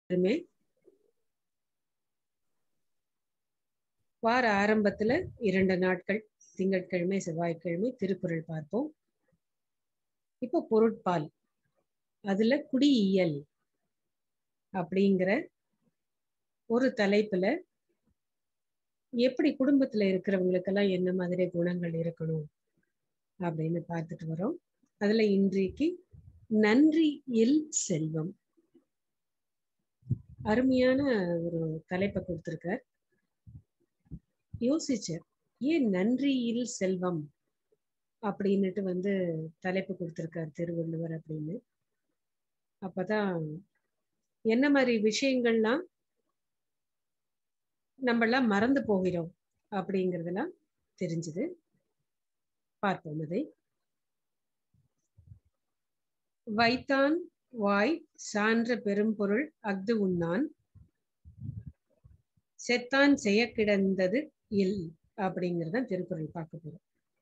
எல்லாருமே வார ஆரம்பத்துல இரண்டு நாட்கள் திங்கட்கிழமை செவ்வாய்க்கிழமை திருக்குறள் பார்ப்போம் இப்போ பொருட்பால் அதுல குடியியல் அப்படிங்கிற ஒரு தலைப்புல எப்படி குடும்பத்துல இருக்கிறவங்களுக்கெல்லாம் என்ன மாதிரி குணங்கள் இருக்கணும் அப்படின்னு பார்த்துட்டு வரோம் அதுல இன்றைக்கு நன்றி இல் செல்வம் அருமையான ஒரு தலைப்பை கொடுத்திருக்கார் யோசிச்சார் ஏன் நன்றியில் செல்வம் அப்படின்னுட்டு வந்து தலைப்பு கொடுத்திருக்கார் திருவள்ளுவர் அப்படின்னு அப்பதான் என்ன மாதிரி விஷயங்கள்லாம் நம்மளாம் மறந்து போகிறோம் அப்படிங்கிறதெல்லாம் தெரிஞ்சுது பார்ப்போம் அதை வைத்தான் வாய் சான்ற பெரும்பொருள் அஃது உண்ணான் செத்தான் செய்ய கிடந்தது இல் அப்படிங்கிறத திருக்குறள் பார்க்க போறோம்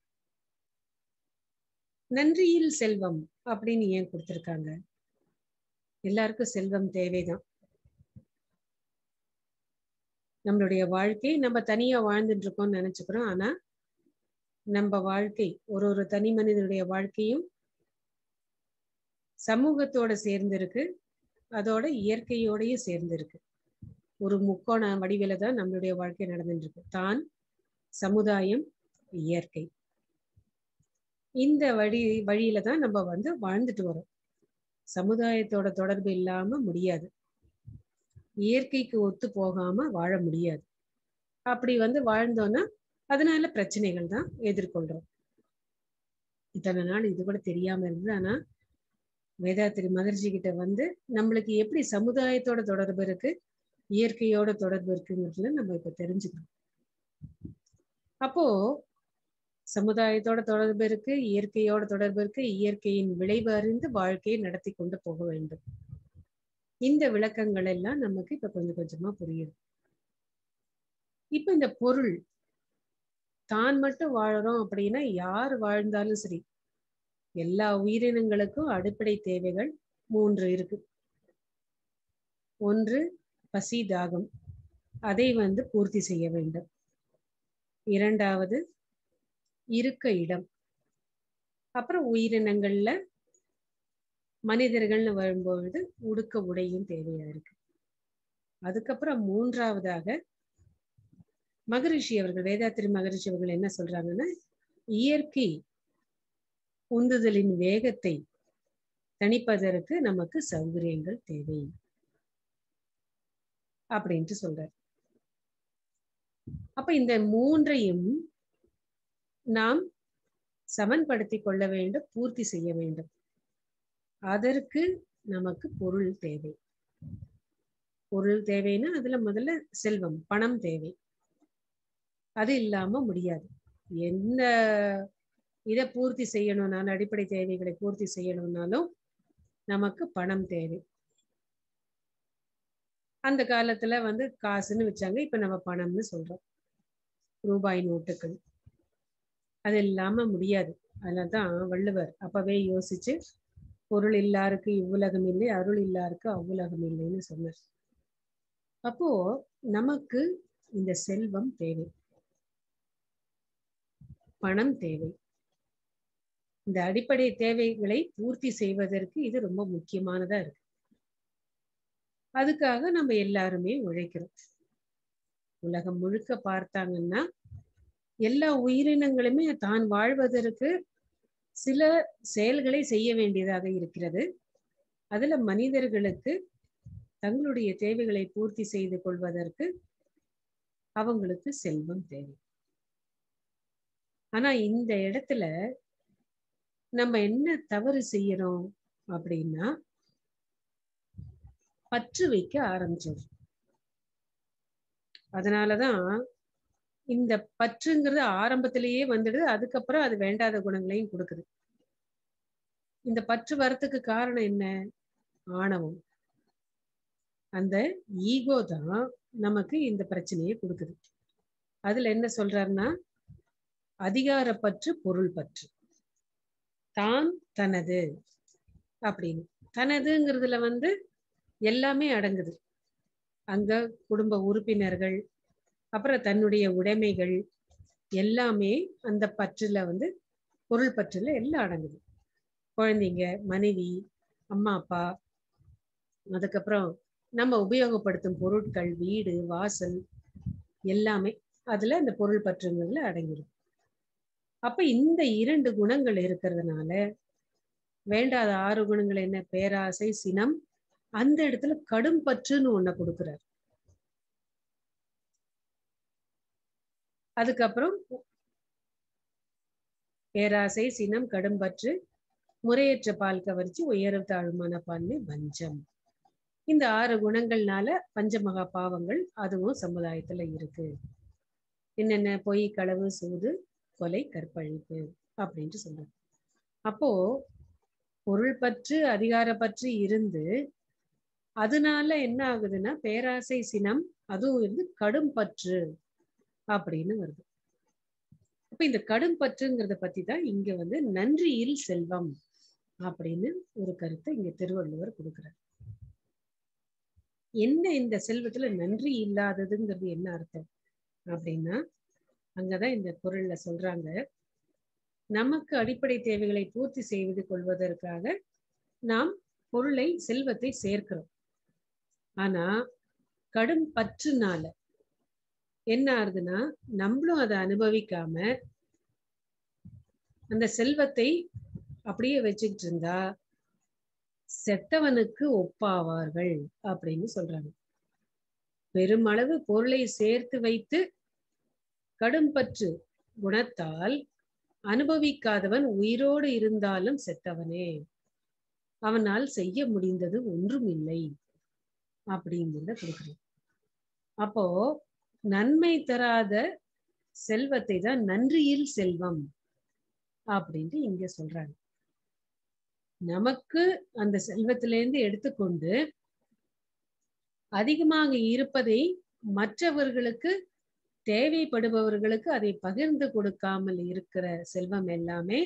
நன்றியில் செல்வம் அப்படின்னு ஏன் கொடுத்திருக்காங்க எல்லாருக்கும் செல்வம் தேவைதான் நம்மளுடைய வாழ்க்கை நம்ம தனியா வாழ்ந்துட்டு இருக்கோம்னு நினைச்சுக்கிறோம் ஆனா நம்ம வாழ்க்கை ஒரு ஒரு தனி மனிதனுடைய வாழ்க்கையும் சமூகத்தோட சேர்ந்து இருக்கு அதோட இயற்கையோடயும் சேர்ந்து இருக்கு ஒரு முக்கோண வடிவில தான் நம்மளுடைய வாழ்க்கை நடந்துட்டு இருக்கு தான் சமுதாயம் இயற்கை இந்த வழி வழியில தான் நம்ம வந்து வாழ்ந்துட்டு வரோம் சமுதாயத்தோட தொடர்பு இல்லாம முடியாது இயற்கைக்கு ஒத்து போகாம வாழ முடியாது அப்படி வந்து வாழ்ந்தோம்னா அதனால பிரச்சனைகள் தான் எதிர்கொள்றோம் இத்தனை நாள் இது கூட தெரியாம இருந்தது ஆனா வேதாத்திரி மகர்ஜி கிட்ட வந்து நம்மளுக்கு எப்படி சமுதாயத்தோட தொடர்பு இருக்கு இயற்கையோட தொடர்பு இருக்குங்கிறதுல நம்ம இப்ப தெரிஞ்சுக்கணும் அப்போ சமுதாயத்தோட தொடர்பு இருக்கு இயற்கையோட தொடர்பு இருக்கு இயற்கையின் விளைவு அறிந்து வாழ்க்கையை நடத்தி கொண்டு போக வேண்டும் இந்த விளக்கங்கள் எல்லாம் நமக்கு இப்ப கொஞ்சம் கொஞ்சமா புரியுது இப்ப இந்த பொருள் தான் மட்டும் வாழறோம் அப்படின்னா யார் வாழ்ந்தாலும் சரி எல்லா உயிரினங்களுக்கும் அடிப்படை தேவைகள் மூன்று இருக்கு ஒன்று பசி தாகம் அதை வந்து பூர்த்தி செய்ய வேண்டும் இரண்டாவது இருக்க இடம் அப்புறம் உயிரினங்கள்ல மனிதர்கள்னு வரும்பொழுது உடுக்க உடையும் தேவையா இருக்கு அதுக்கப்புறம் மூன்றாவதாக மகரிஷி அவர்கள் வேதாத்திரி மகரிஷி அவர்கள் என்ன சொல்றாங்கன்னா இயற்கை உந்துதலின் வேகத்தை தணிப்பதற்கு நமக்கு சௌகரியங்கள் தேவை அப்படின்ட்டு சொல்றார் அப்ப இந்த மூன்றையும் நாம் சமன்படுத்தி கொள்ள வேண்டும் பூர்த்தி செய்ய வேண்டும் அதற்கு நமக்கு பொருள் தேவை பொருள் தேவைன்னா அதுல முதல்ல செல்வம் பணம் தேவை அது இல்லாம முடியாது என்ன இதை பூர்த்தி செய்யணும்னாலும் அடிப்படை தேவைகளை பூர்த்தி செய்யணும்னாலும் நமக்கு பணம் தேவை அந்த காலத்துல வந்து காசுன்னு வச்சாங்க இப்ப நம்ம பணம்னு சொல்றோம் ரூபாய் நோட்டுகள் அது இல்லாம முடியாது அதனால்தான் வள்ளுவர் அப்பவே யோசிச்சு பொருள் இல்லாருக்கு இவ்வுலகம் இல்லை அருள் இல்லாருக்கு அவ்வுலகம் இல்லைன்னு சொன்னார் அப்போ நமக்கு இந்த செல்வம் தேவை பணம் தேவை இந்த அடிப்படை தேவைகளை பூர்த்தி செய்வதற்கு இது ரொம்ப முக்கியமானதா இருக்கு அதுக்காக நம்ம எல்லாருமே உழைக்கிறோம் உலகம் முழுக்க பார்த்தாங்கன்னா எல்லா உயிரினங்களுமே தான் வாழ்வதற்கு சில செயல்களை செய்ய வேண்டியதாக இருக்கிறது அதுல மனிதர்களுக்கு தங்களுடைய தேவைகளை பூர்த்தி செய்து கொள்வதற்கு அவங்களுக்கு செல்வம் தேவை ஆனா இந்த இடத்துல நம்ம என்ன தவறு செய்யறோம் அப்படின்னா பற்று வைக்க ஆரம்பிச்சோம் அதனாலதான் இந்த பற்றுங்கிறது ஆரம்பத்திலேயே வந்துடுது அதுக்கப்புறம் அது வேண்டாத குணங்களையும் கொடுக்குது இந்த பற்று வரத்துக்கு காரணம் என்ன ஆணவம் அந்த ஈகோ தான் நமக்கு இந்த பிரச்சனையை கொடுக்குது அதுல என்ன சொல்றாருன்னா அதிகார பற்று பொருள் பற்று தான் தனது அப்படின்னு தனதுங்கிறதுல வந்து எல்லாமே அடங்குது அங்க குடும்ப உறுப்பினர்கள் அப்புறம் தன்னுடைய உடைமைகள் எல்லாமே அந்த பற்றுல வந்து பொருள் பற்றுல எல்லாம் அடங்குது குழந்தைங்க மனைவி அம்மா அப்பா அதுக்கப்புறம் நம்ம உபயோகப்படுத்தும் பொருட்கள் வீடு வாசல் எல்லாமே அதுல அந்த பொருள் பற்றுங்கிறதுல அடங்கிடும் அப்ப இந்த இரண்டு குணங்கள் இருக்கிறதுனால வேண்டாத ஆறு குணங்கள் என்ன பேராசை சினம் அந்த இடத்துல கடும் பற்றுன்னு ஒண்ண கொடுக்கிறார் அதுக்கப்புறம் பேராசை சினம் கடும்பற்று முறையற்ற பால் கவர்ச்சி உயர்வு தாழ்மான பான்மை வஞ்சம் இந்த ஆறு குணங்கள்னால பஞ்சமகா பாவங்கள் அதுவும் சமுதாயத்துல இருக்கு என்னென்ன பொய் களவு சூது கொலை கற்பழிப்பு அப்படின்ட்டு சொல்றாங்க அப்போ பொருள் பற்று அதிகார பற்று இருந்து அதனால என்ன ஆகுதுன்னா பேராசை சினம் அதுவும் இருந்து கடும் பற்று அப்படின்னு வருது அப்ப இந்த கடும் பற்றுங்கிறத பத்தி தான் இங்க வந்து நன்றியில் செல்வம் அப்படின்னு ஒரு கருத்தை இங்க திருவள்ளுவர் கொடுக்கிறார் என்ன இந்த செல்வத்துல நன்றி இல்லாததுங்கிறது என்ன அர்த்தம் அப்படின்னா அங்கதான் இந்த குரல்ல சொல்றாங்க நமக்கு அடிப்படை தேவைகளை பூர்த்தி செய்து கொள்வதற்காக நாம் பொருளை செல்வத்தை சேர்க்கிறோம் ஆனா கடும் பற்றுனால என்ன ஆகுதுன்னா நம்மளும் அதை அனுபவிக்காம அந்த செல்வத்தை அப்படியே வச்சுக்கிட்டு இருந்தா செத்தவனுக்கு ஒப்பாவார்கள் அப்படின்னு சொல்றாங்க பெருமளவு பொருளை சேர்த்து வைத்து கடும்பற்று குணத்தால் அனுபவிக்காதவன் உயிரோடு இருந்தாலும் செத்தவனே அவனால் செய்ய முடிந்தது ஒன்றும் இல்லை அப்படிங்கிறத கொடுக்குறேன் அப்போ நன்மை தராத செல்வத்தை தான் நன்றியில் செல்வம் அப்படின்ட்டு இங்க சொல்றாங்க நமக்கு அந்த செல்வத்திலேருந்து எடுத்துக்கொண்டு அதிகமாக இருப்பதை மற்றவர்களுக்கு தேவைப்படுபவர்களுக்கு அதை பகிர்ந்து கொடுக்காமல் இருக்கிற செல்வம் எல்லாமே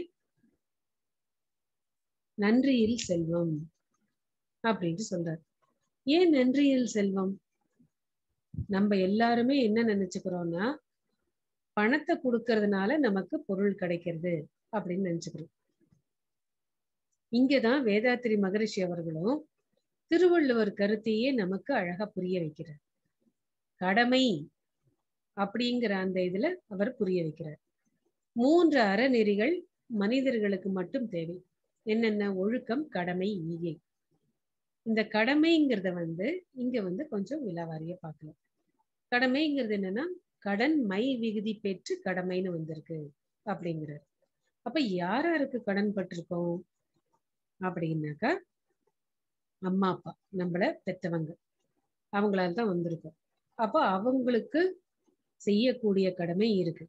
நன்றியில் செல்வம் அப்படின்ட்டு சொல்றார் ஏன் நன்றியில் செல்வம் நம்ம எல்லாருமே என்ன நினைச்சுக்கிறோம்னா பணத்தை கொடுக்கறதுனால நமக்கு பொருள் கிடைக்கிறது அப்படின்னு நினைச்சுக்கிறோம் இங்கதான் வேதாத்திரி மகரிஷி அவர்களும் திருவள்ளுவர் கருத்தையே நமக்கு அழகா புரிய வைக்கிறார் கடமை அப்படிங்கிற அந்த இதுல அவர் புரிய வைக்கிறார் மூன்று அறநெறிகள் மனிதர்களுக்கு மட்டும் தேவை என்னென்ன ஒழுக்கம் கடமை ஈகை இந்த கடமைங்கிறத வந்து இங்க வந்து கொஞ்சம் விலாவாரிய பார்க்கலாம் கடமைங்கிறது என்னன்னா கடன் மை விகுதி பெற்று கடமைன்னு வந்திருக்கு அப்படிங்கிறார் அப்ப யார் யாருக்கு கடன் பட்டிருக்கோம் அப்படின்னாக்கா அம்மா அப்பா நம்மள பெத்தவங்க அவங்களால தான் வந்திருக்கோம் அப்போ அவங்களுக்கு செய்யக்கூடிய கடமை இருக்கு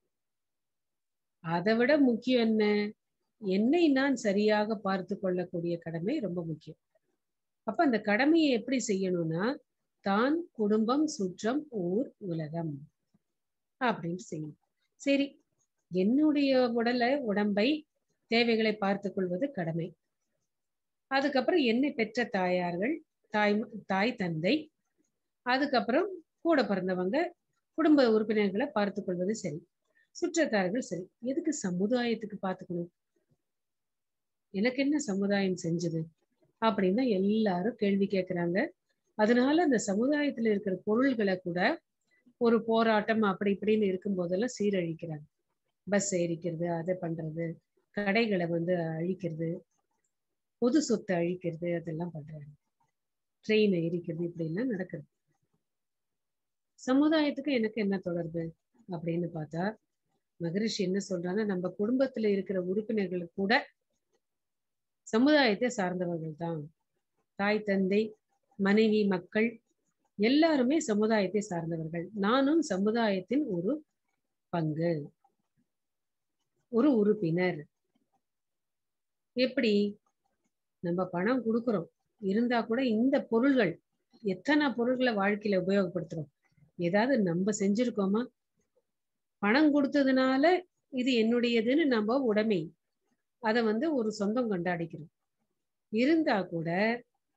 அதை விட முக்கியம் என்ன என்னை நான் சரியாக பார்த்து கொள்ளக்கூடிய கடமை ரொம்ப முக்கியம் அப்ப அந்த கடமையை எப்படி செய்யணும்னா தான் குடும்பம் சுற்றம் ஊர் உலகம் அப்படின்னு செய்யணும் சரி என்னுடைய உடலை உடம்பை தேவைகளை பார்த்து கொள்வது கடமை அதுக்கப்புறம் என்னை பெற்ற தாயார்கள் தாய் தாய் தந்தை அதுக்கப்புறம் கூட பிறந்தவங்க குடும்ப உறுப்பினர்களை பார்த்து கொள்வது சரி சுற்றத்தார்கள் சரி எதுக்கு சமுதாயத்துக்கு பார்த்துக்கணும் எனக்கு என்ன சமுதாயம் செஞ்சது அப்படின்னு எல்லாரும் கேள்வி கேட்கிறாங்க அதனால அந்த சமுதாயத்துல இருக்கிற பொருள்களை கூட ஒரு போராட்டம் அப்படி இப்படின்னு இருக்கும் போதெல்லாம் சீரழிக்கிறாங்க பஸ் எரிக்கிறது அதை பண்றது கடைகளை வந்து அழிக்கிறது பொது சொத்தை அழிக்கிறது அதெல்லாம் பண்றாங்க ட்ரெயினை எரிக்கிறது இப்படி எல்லாம் நடக்குது சமுதாயத்துக்கு எனக்கு என்ன தொடர்பு அப்படின்னு பார்த்தா மகரிஷி என்ன சொல்றாங்க நம்ம குடும்பத்துல இருக்கிற உறுப்பினர்கள் கூட சமுதாயத்தை சார்ந்தவர்கள் தான் தாய் தந்தை மனைவி மக்கள் எல்லாருமே சமுதாயத்தை சார்ந்தவர்கள் நானும் சமுதாயத்தின் ஒரு பங்கு ஒரு உறுப்பினர் எப்படி நம்ம பணம் கொடுக்குறோம் இருந்தா கூட இந்த பொருள்கள் எத்தனை பொருள்களை வாழ்க்கையில உபயோகப்படுத்துறோம் ஏதாவது நம்ம செஞ்சிருக்கோமா பணம் கொடுத்ததுனால இது என்னுடையதுன்னு நம்ம உடைமை அதை வந்து ஒரு சொந்தம் கொண்டாடிக்கிறோம் இருந்தா கூட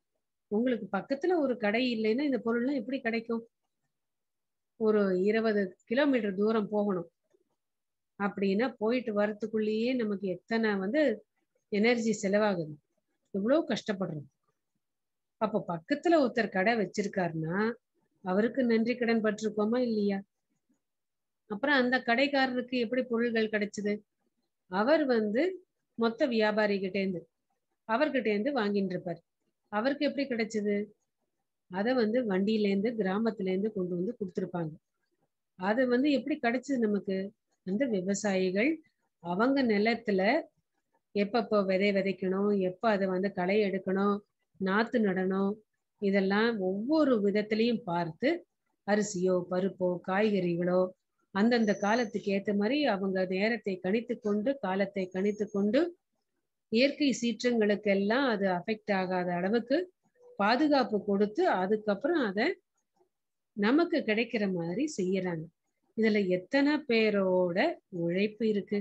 உங்களுக்கு பக்கத்துல ஒரு கடை இல்லைன்னா இந்த பொருள்லாம் எப்படி கிடைக்கும் ஒரு இருபது கிலோமீட்டர் தூரம் போகணும் அப்படின்னா போயிட்டு வரத்துக்குள்ளேயே நமக்கு எத்தனை வந்து எனர்ஜி செலவாகுது எவ்வளோ கஷ்டப்படுறோம் அப்போ பக்கத்துல ஒருத்தர் கடை வச்சிருக்காருன்னா அவருக்கு நன்றி கடன் பட்டிருக்கோமா இல்லையா அப்புறம் அந்த கடைக்காரருக்கு எப்படி பொருள்கள் கிடைச்சது அவர் வந்து மொத்த வியாபாரி கிட்டேந்து அவர்கிட்ட இருந்து வாங்கிட்டு இருப்பார் அவருக்கு எப்படி கிடைச்சது அதை வந்து வண்டியிலேருந்து கிராமத்துல இருந்து கொண்டு வந்து கொடுத்துருப்பாங்க அது வந்து எப்படி கிடைச்சது நமக்கு அந்த விவசாயிகள் அவங்க நிலத்துல எப்பப்போ விதை விதைக்கணும் எப்போ அதை வந்து களை எடுக்கணும் நாத்து நடணும் இதெல்லாம் ஒவ்வொரு விதத்திலையும் பார்த்து அரிசியோ பருப்போ காய்கறிகளோ அந்தந்த காலத்துக்கு ஏத்த மாதிரி அவங்க நேரத்தை கணித்து கொண்டு காலத்தை கணித்து கொண்டு இயற்கை சீற்றங்களுக்கெல்லாம் அது அஃபெக்ட் ஆகாத அளவுக்கு பாதுகாப்பு கொடுத்து அதுக்கப்புறம் அதை நமக்கு கிடைக்கிற மாதிரி செய்யறாங்க இதுல எத்தனை பேரோட உழைப்பு இருக்கு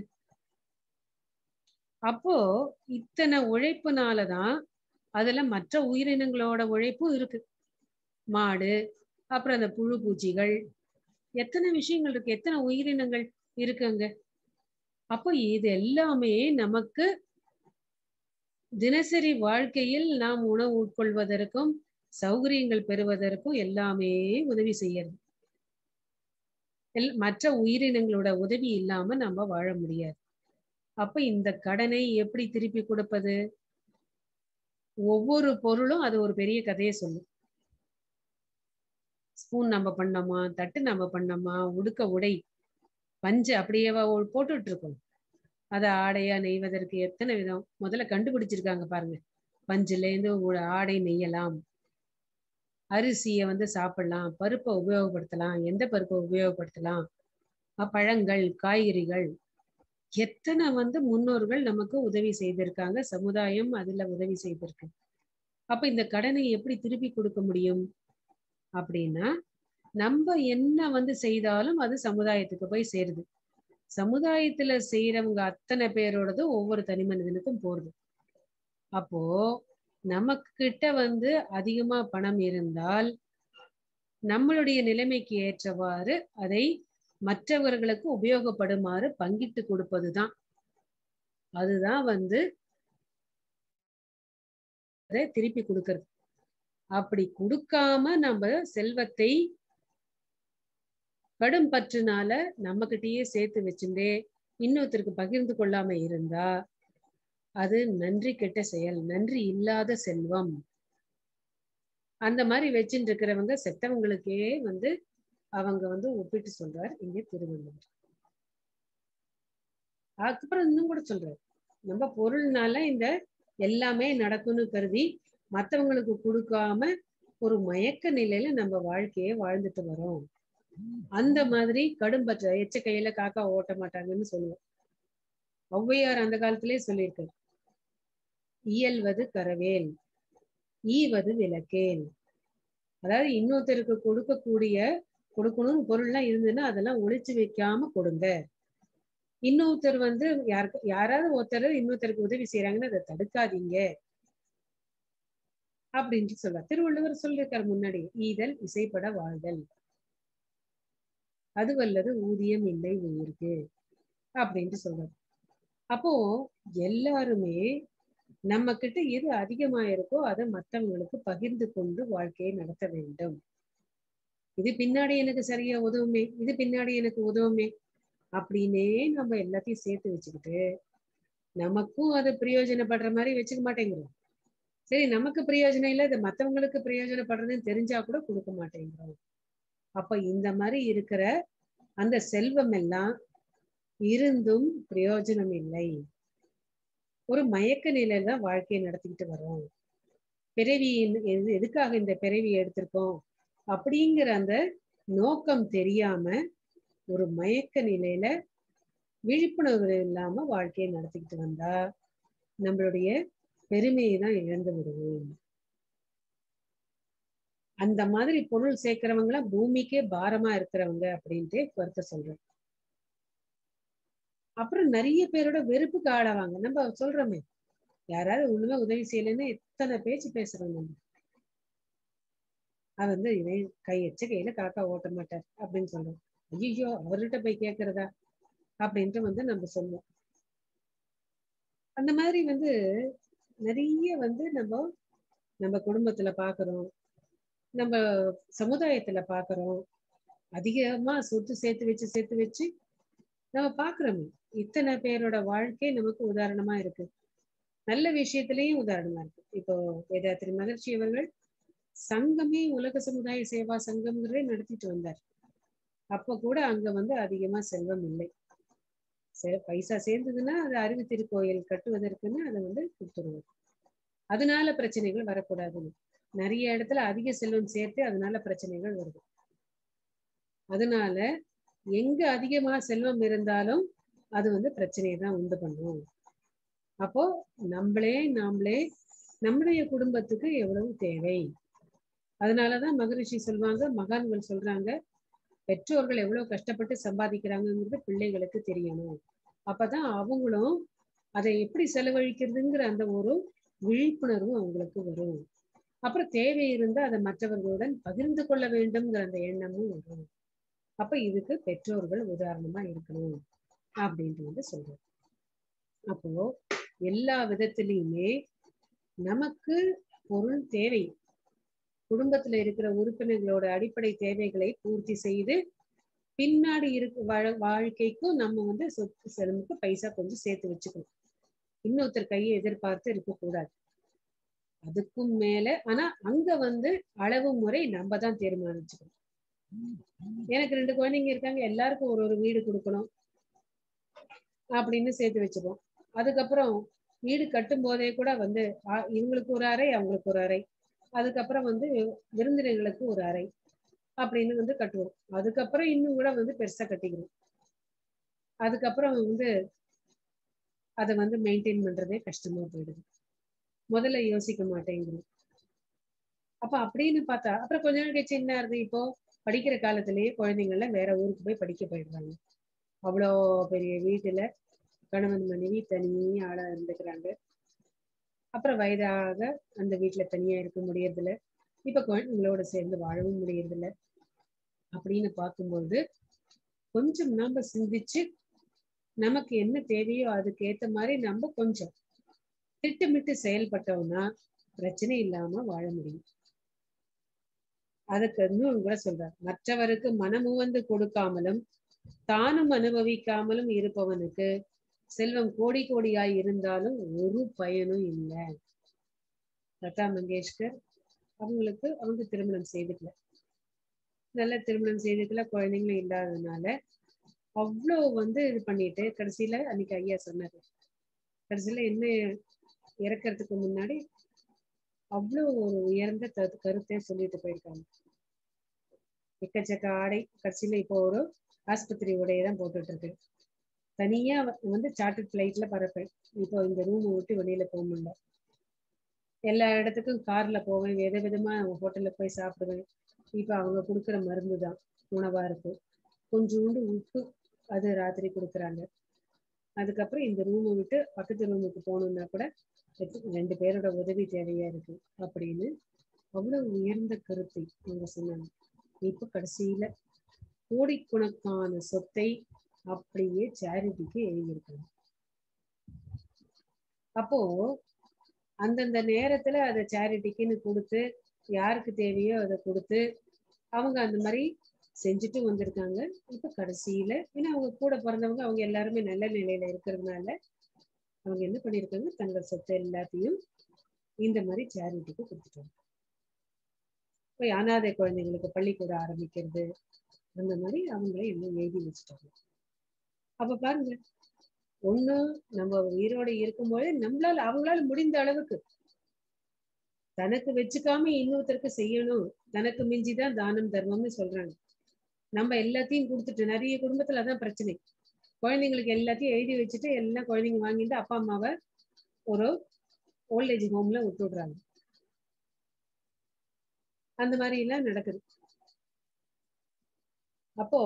அப்போ இத்தனை உழைப்புனாலதான் அதுல மற்ற உயிரினங்களோட உழைப்பும் இருக்கு மாடு அப்புறம் அந்த புழு பூச்சிகள் எத்தனை விஷயங்கள் இருக்கு எத்தனை உயிரினங்கள் இருக்குங்க அப்போ இது எல்லாமே நமக்கு தினசரி வாழ்க்கையில் நாம் உணவு உட்கொள்வதற்கும் சௌகரியங்கள் பெறுவதற்கும் எல்லாமே உதவி செய்யறது எல் மற்ற உயிரினங்களோட உதவி இல்லாம நம்ம வாழ முடியாது அப்ப இந்த கடனை எப்படி திருப்பி கொடுப்பது ஒவ்வொரு பொருளும் அது ஒரு பெரிய கதையை சொல்லும் ஸ்பூன் நம்ம பண்ணோமா தட்டு நம்ம பண்ணோமா உடுக்க உடை பஞ்சு அப்படியே போட்டுட்டு இருக்கோம் அதை ஆடையா நெய்வதற்கு எத்தனை விதம் முதல்ல கண்டுபிடிச்சிருக்காங்க பாருங்க பஞ்சுல இருந்து ஒரு ஆடை நெய்யலாம் அரிசியை வந்து சாப்பிடலாம் பருப்பை உபயோகப்படுத்தலாம் எந்த பருப்பை உபயோகப்படுத்தலாம் பழங்கள் காய்கறிகள் எத்தனை வந்து முன்னோர்கள் நமக்கு உதவி செய்திருக்காங்க சமுதாயம் அதுல உதவி செய்திருக்கு அப்ப இந்த கடனை எப்படி திருப்பி கொடுக்க முடியும் அப்படின்னா நம்ம என்ன வந்து செய்தாலும் அது சமுதாயத்துக்கு போய் சேருது சமுதாயத்துல செய்யறவங்க அத்தனை பேரோடதும் ஒவ்வொரு தனி மனிதனுக்கும் போறது அப்போ நமக்கு கிட்ட வந்து அதிகமா பணம் இருந்தால் நம்மளுடைய நிலைமைக்கு ஏற்றவாறு அதை மற்றவர்களுக்கு உபயோகப்படுமாறு பங்கிட்டு கொடுப்பதுதான் அதுதான் வந்து அதை திருப்பி கொடுக்கறது அப்படி கொடுக்காம நம்ம செல்வத்தை கடும் பற்றுனால நம்ம கிட்டயே சேர்த்து வச்சுட்டே இன்னொருத்தருக்கு பகிர்ந்து கொள்ளாம இருந்தா அது நன்றி கெட்ட செயல் நன்றி இல்லாத செல்வம் அந்த மாதிரி வச்சுட்டு இருக்கிறவங்க செத்தவங்களுக்கே வந்து அவங்க வந்து ஒப்பிட்டு சொல்றார் இங்க திருவள்ளுவர் அதுக்கப்புறம் இன்னும் கூட சொல்றாரு நம்ம பொருள்னால இந்த எல்லாமே நடக்கும்னு கருதி மத்தவங்களுக்கு கொடுக்காம ஒரு மயக்க நிலையில நம்ம வாழ்க்கையை வாழ்ந்துட்டு வரோம் அந்த மாதிரி கடும்பற்ற எச்ச கையில காக்கா ஓட்ட மாட்டாங்கன்னு சொல்லுவோம் ஔவையார் அந்த காலத்திலே சொல்லியிருக்காரு இயல்வது கரவேல் ஈவது விளக்கேல் அதாவது இன்னொருத்தருக்கு கொடுக்கக்கூடிய கொடுக்கணும்னு பொருள்லாம் இருந்ததுன்னா அதெல்லாம் ஒழிச்சு வைக்காம கொடுங்க இன்னொருத்தர் வந்து யாருக்கு யாராவது ஒருத்தர் இன்னொருத்தருக்கு உதவி செய்யறாங்கன்னு அதை தடுக்காதீங்க அப்படின்ட்டு சொல்றார் திருவள்ளுவர் சொல்லியிருக்காரு முன்னாடி ஈதல் இசைப்பட வாழ்தல் அது வல்லது ஊதியம் இல்லை உயிருக்கு அப்படின்ட்டு சொல்றாரு அப்போ எல்லாருமே நம்ம கிட்ட எது அதிகமா இருக்கோ அதை மற்றவங்களுக்கு பகிர்ந்து கொண்டு வாழ்க்கையை நடத்த வேண்டும் இது பின்னாடி எனக்கு சரியா உதவுமே இது பின்னாடி எனக்கு உதவுமே அப்படின்னே நம்ம எல்லாத்தையும் சேர்த்து வச்சுக்கிட்டு நமக்கும் அது பிரயோஜனப்படுற மாதிரி வச்சுக்க மாட்டேங்கிறோம் சரி நமக்கு பிரயோஜனம் இல்லை இது மற்றவங்களுக்கு பிரயோஜனப்படுறதுன்னு தெரிஞ்சா கூட கொடுக்க மாட்டேங்கிறோம் அப்ப இந்த மாதிரி இருக்கிற அந்த செல்வம் எல்லாம் இருந்தும் பிரயோஜனம் இல்லை ஒரு மயக்க நிலையில தான் வாழ்க்கையை நடத்திக்கிட்டு வரோம் பிறவி எது எதுக்காக இந்த பிறவி எடுத்திருக்கோம் அப்படிங்கிற அந்த நோக்கம் தெரியாம ஒரு மயக்க நிலையில விழிப்புணர்வு இல்லாம வாழ்க்கையை நடத்திக்கிட்டு வந்தா நம்மளுடைய பெருமையை தான் இழந்து விடுவோம் அந்த மாதிரி பொருள் சேர்க்கிறவங்கள பூமிக்கே பாரமா இருக்கிறவங்க அப்படின்ட்டு கருத்தை சொல்றேன் அப்புறம் நிறைய பேரோட வெறுப்புக்கு ஆளாவாங்க நம்ம சொல்றோமே யாராவது ஒண்ணுமே உதவி செய்யலைன்னா எத்தனை பேச்சு பேசுறோம் நம்ம அது வந்து இவன் கை வச்ச கையில காக்கா ஓட்ட மாட்டார் அப்படின்னு சொல்லுவோம் ஐயோ அவர்கிட்ட போய் கேட்கறதா அப்படின்ட்டு வந்து நம்ம சொல்லுவோம் அந்த மாதிரி வந்து நிறைய வந்து நம்ம நம்ம குடும்பத்துல பாக்குறோம் நம்ம சமுதாயத்துல பாக்குறோம் அதிகமா சொத்து சேர்த்து வச்சு சேர்த்து வச்சு நம்ம பாக்குறோமே இத்தனை பேரோட வாழ்க்கை நமக்கு உதாரணமா இருக்கு நல்ல விஷயத்திலயும் உதாரணமா இருக்கு இப்போ வேதாத்திரி மகிழ்ச்சி அவர்கள் சங்கமே உலக சமுதாய சேவா சங்கம்ங்கிறதே நடத்திட்டு வந்தார் அப்ப கூட அங்க வந்து அதிகமா செல்வம் இல்லை சே- பைசா சேர்ந்ததுன்னா அது அறிவு திருக்கோயில் கட்டுவதற்குன்னு அதை வந்து கொடுத்துருவோம் அதனால பிரச்சனைகள் வரக்கூடாதுன்னு நிறைய இடத்துல அதிக செல்வம் சேர்த்து அதனால பிரச்சனைகள் வருது அதனால எங்க அதிகமா செல்வம் இருந்தாலும் அது வந்து பிரச்சனையை தான் உண்டு பண்ணும் அப்போ நம்மளே நாமளே நம்முடைய குடும்பத்துக்கு எவ்வளவு தேவை அதனாலதான் மகரிஷி சொல்லுவாங்க மகான்கள் சொல்றாங்க பெற்றோர்கள் எவ்வளவு கஷ்டப்பட்டு சம்பாதிக்கிறாங்கங்கிறது பிள்ளைகளுக்கு தெரியணும் அப்பதான் அவங்களும் அதை எப்படி செலவழிக்கிறதுங்கிற அந்த ஒரு விழிப்புணர்வு அவங்களுக்கு வரும் அப்புறம் தேவை இருந்தா அதை மற்றவர்களுடன் பகிர்ந்து கொள்ள வேண்டும்ங்கிற அந்த எண்ணமும் வரும் அப்ப இதுக்கு பெற்றோர்கள் உதாரணமா இருக்கணும் அப்படின்ட்டு வந்து சொல்றோம் அப்போ எல்லா விதத்திலையுமே நமக்கு பொருள் தேவை குடும்பத்துல இருக்கிற உறுப்பினர்களோட அடிப்படை தேவைகளை பூர்த்தி செய்து பின்னாடி இருக்கு வாழ- வாழ்க்கைக்கும் நம்ம வந்து சொத்து செலவுக்கு பைசா கொஞ்சம் சேர்த்து வச்சுக்கணும் இன்னொருத்தர் கையை எதிர்பார்த்து இருக்கக்கூடாது அதுக்கும் மேல ஆனா அங்க வந்து அளவு முறை நம்ம தான் தீர்மானிச்சுக்கணும் எனக்கு ரெண்டு குழந்தைங்க இருக்காங்க எல்லாருக்கும் ஒரு ஒரு வீடு கொடுக்கணும் அப்படின்னு சேர்த்து வச்சுப்போம் அதுக்கப்புறம் வீடு கட்டும் போதே கூட வந்து ஆ, இவங்களுக்கு ஒரு அறை அவங்களுக்கு ஒரு அறை அதுக்கப்புறம் வந்து விருந்தினர்களுக்கு ஒரு அறை அப்படின்னு வந்து கட்டுவோம் அதுக்கப்புறம் இன்னும் கூட வந்து பெருசா கட்டிக்கிறோம் அதுக்கப்புறம் வந்து அதை வந்து மெயின்டைன் பண்றதே கஷ்டமா போயிடுது முதல்ல யோசிக்க மாட்டேங்கிறோம் அப்ப அப்படின்னு பார்த்தா அப்புறம் கொஞ்ச நாள் கழிச்சு என்ன ஆகுது இப்போ படிக்கிற காலத்திலேயே குழந்தைங்கள வேற ஊருக்கு போய் படிக்க போயிடுறாங்க அவ்வளோ பெரிய வீட்டுல கணவன் மனைவி தனியா ஆளா இருந்துக்கிறாங்க அப்புறம் வயதாக அந்த வீட்டுல தனியா இருக்க முடியறதில்ல இப்ப குழந்தைங்களோட சேர்ந்து வாழவும் முடியறதில்ல அப்படின்னு பார்க்கும்போது கொஞ்சம் நாம சிந்திச்சு நமக்கு என்ன தேவையோ அதுக்கு ஏத்த மாதிரி நம்ம கொஞ்சம் திட்டமிட்டு செயல்பட்டோம்னா பிரச்சனை இல்லாம வாழ முடியும் அதுக்கு இன்னும் கூட சொல்றார் மற்றவருக்கு மனமுவந்து கொடுக்காமலும் தானும் அனுபவிக்காமலும் இருப்பவனுக்கு செல்வம் கோடி கோடியாய் இருந்தாலும் ஒரு பயனும் இல்லை லதா மங்கேஷ்கர் அவங்களுக்கு அவங்க திருமணம் செய்துக்கல நல்ல திருமணம் செய்துக்கல குழந்தைங்களும் இல்லாததுனால அவ்வளோ வந்து இது பண்ணிட்டு கடைசியில அன்னைக்கு ஐயா சொன்னாரு கடைசியில என்ன இறக்கறதுக்கு முன்னாடி அவ்வளோ ஒரு உயர்ந்த கரு- கருத்தை சொல்லிட்டு போயிருக்காங்க எக்கச்சக்க ஆடை கடைசியில இப்போ ஒரு ஆஸ்பத்திரி உடையை தான் போட்டுட்டு இருக்கு தனியா வ- வந்து சார்ட்டர்ட் ஃபிளைட்ல பறப்பேன் இப்போ இந்த ரூமை விட்டு வெளியில போக முடியல எல்லா இடத்துக்கும் கார்ல போவேன் வித விதமா ஹோட்டல்ல போய் சாப்பிடுவேன் இப்ப அவங்க கொடுக்குற மருந்து தான் உணவா இருக்கு கொஞ்சோண்டு உப்பு அது ராத்திரி கொடுக்குறாங்க அதுக்கப்புறம் இந்த ரூமை விட்டு பக்கத்து ரூமுக்கு போகணும்னா கூட எத்து- ரெண்டு பேரோட உதவி தேவையா இருக்கு அப்படின்னு அவ்வளவு உயர்ந்த கருத்தை அவங்க சொன்னாங்க இப்ப கடைசியில கோடிக்கணக்கான சொத்தை அப்படியே சேரிட்டிக்கு எழுதியிருக்காங்க அப்போ அந்தந்த நேரத்துல அதை சேரிட்டிக்குன்னு கொடுத்து யாருக்கு தேவையோ அதை கொடுத்து அவங்க அந்த மாதிரி செஞ்சுட்டு வந்திருக்காங்க இப்ப கடைசியில ஏன்னா அவங்க கூட பிறந்தவங்க அவங்க எல்லாருமே நல்ல நிலையில இருக்கிறதுனால அவங்க என்ன பண்ணிருக்காங்க தங்கள் சொத்தை எல்லாத்தையும் இந்த மாதிரி சேரிட்டிக்கு கொடுத்துட்டாங்க இப்போ அனாதை குழந்தைங்களுக்கு பள்ளிக்கூடம் ஆரம்பிக்கிறது அந்த மாதிரி அவங்களே எல்லாம் எழுதி வச்சுட்டாங்க அப்ப பாருங்க ஒண்ணு நம்ம உயிரோட இருக்கும்போது நம்மளால அவங்களால முடிந்த அளவுக்கு தனக்கு வச்சுக்காம இன்னொருத்தருக்கு செய்யணும் தனக்கு மிஞ்சிதான் தானம் தர்மம்னு சொல்றாங்க நம்ம எல்லாத்தையும் கொடுத்துட்டு நிறைய குடும்பத்துல அதான் பிரச்சனை குழந்தைங்களுக்கு எல்லாத்தையும் எழுதி வச்சுட்டு எல்லாம் குழந்தைங்க வாங்கிட்டு அப்பா அம்மாவை ஒரு ஓல்டேஜ் ஹோம்ல விட்டு விடுறாங்க அந்த மாதிரி எல்லாம் நடக்குது அப்போ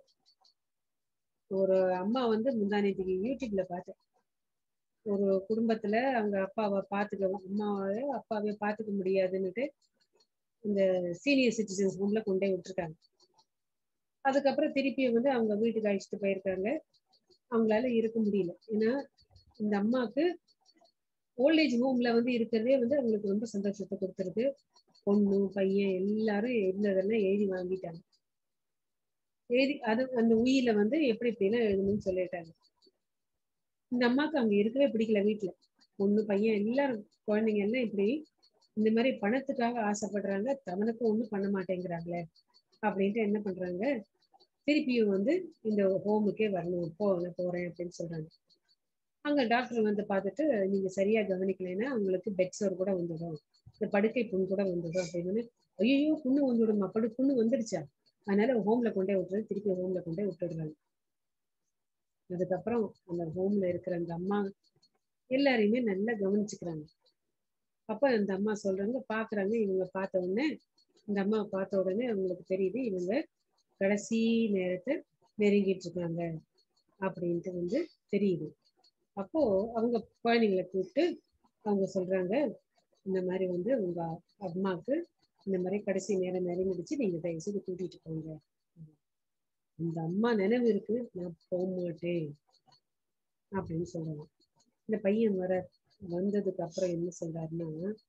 ஒரு அம்மா வந்து முந்தானத்துக்கு யூடியூப்ல பார்த்தேன் ஒரு குடும்பத்துல அவங்க அப்பாவை பாத்துக்க அம்மாவை அப்பாவை பாத்துக்க முடியாதுன்னுட்டு இந்த சீனியர் சிட்டிசன்ஸ் ஹோம்ல கொண்டு போய் விட்டுருக்காங்க அதுக்கப்புறம் திருப்பி வந்து அவங்க வீட்டுக்கு அழைச்சிட்டு போயிருக்காங்க அவங்களால இருக்க முடியல ஏன்னா இந்த அம்மாவுக்கு ஓல்டேஜ் ஹோம்ல வந்து இருக்கிறதே வந்து அவங்களுக்கு ரொம்ப சந்தோஷத்தை கொடுத்துருக்கு பொண்ணு பையன் எல்லாரும் இருந்ததெல்லாம் எழுதி வாங்கிட்டாங்க எழுதி அது அந்த உயில வந்து எப்படி எப்படிலாம் எழுதணும்னு சொல்லிட்டாங்க இந்த அம்மாவுக்கு அங்க இருக்கவே பிடிக்கல வீட்டுல பொண்ணு பையன் எல்லாரும் குழந்தைங்க எல்லாம் இப்படி இந்த மாதிரி பணத்துக்காக ஆசைப்படுறாங்க தவனுக்கும் ஒண்ணும் பண்ண மாட்டேங்கிறாங்களே அப்படின்ட்டு என்ன பண்றாங்க திருப்பியும் வந்து இந்த ஹோமுக்கே வரணும் போ நான் போறேன் அப்படின்னு சொல்றாங்க அங்க டாக்டர் வந்து பார்த்துட்டு நீங்க சரியா கவனிக்கலைன்னா உங்களுக்கு பெட் சோர் கூட வந்துடும் இந்த படுக்கை புண் கூட வந்துடும் அப்படின்னு ஐயோ புண்ணு வந்துடுமா படு புண்ணு வந்துடுச்சா அதனால ஹோம்ல கொண்டே விட்டுறது திருப்பி ஹோம்ல கொண்டே விட்டுடுறாங்க அதுக்கப்புறம் அந்த ஹோம்ல இருக்கிற அந்த அம்மா எல்லாரையுமே நல்லா கவனிச்சுக்கிறாங்க அப்ப அந்த அம்மா சொல்றாங்க பாக்குறாங்க இவங்க பார்த்த உடனே இந்த அம்மாவை பார்த்த உடனே அவங்களுக்கு தெரியுது இவங்க கடைசி நேரத்தை நெருங்கிட்டு இருக்காங்க அப்படின்ட்டு வந்து தெரியுது அப்போ அவங்க குழந்தைங்களை கூப்பிட்டு அவங்க சொல்றாங்க இந்த மாதிரி வந்து உங்க அம்மாவுக்கு இந்த மாதிரி கடைசி நேரம் நெருங்கிடுச்சு நீங்க தயவு செய்து கூட்டிட்டு போங்க இந்த அம்மா நினைவு இருக்கு நான் போக மாட்டேன் அப்படின்னு சொல்றாங்க இந்த பையன் வர வந்ததுக்கு அப்புறம் என்ன சொல்றாருன்னா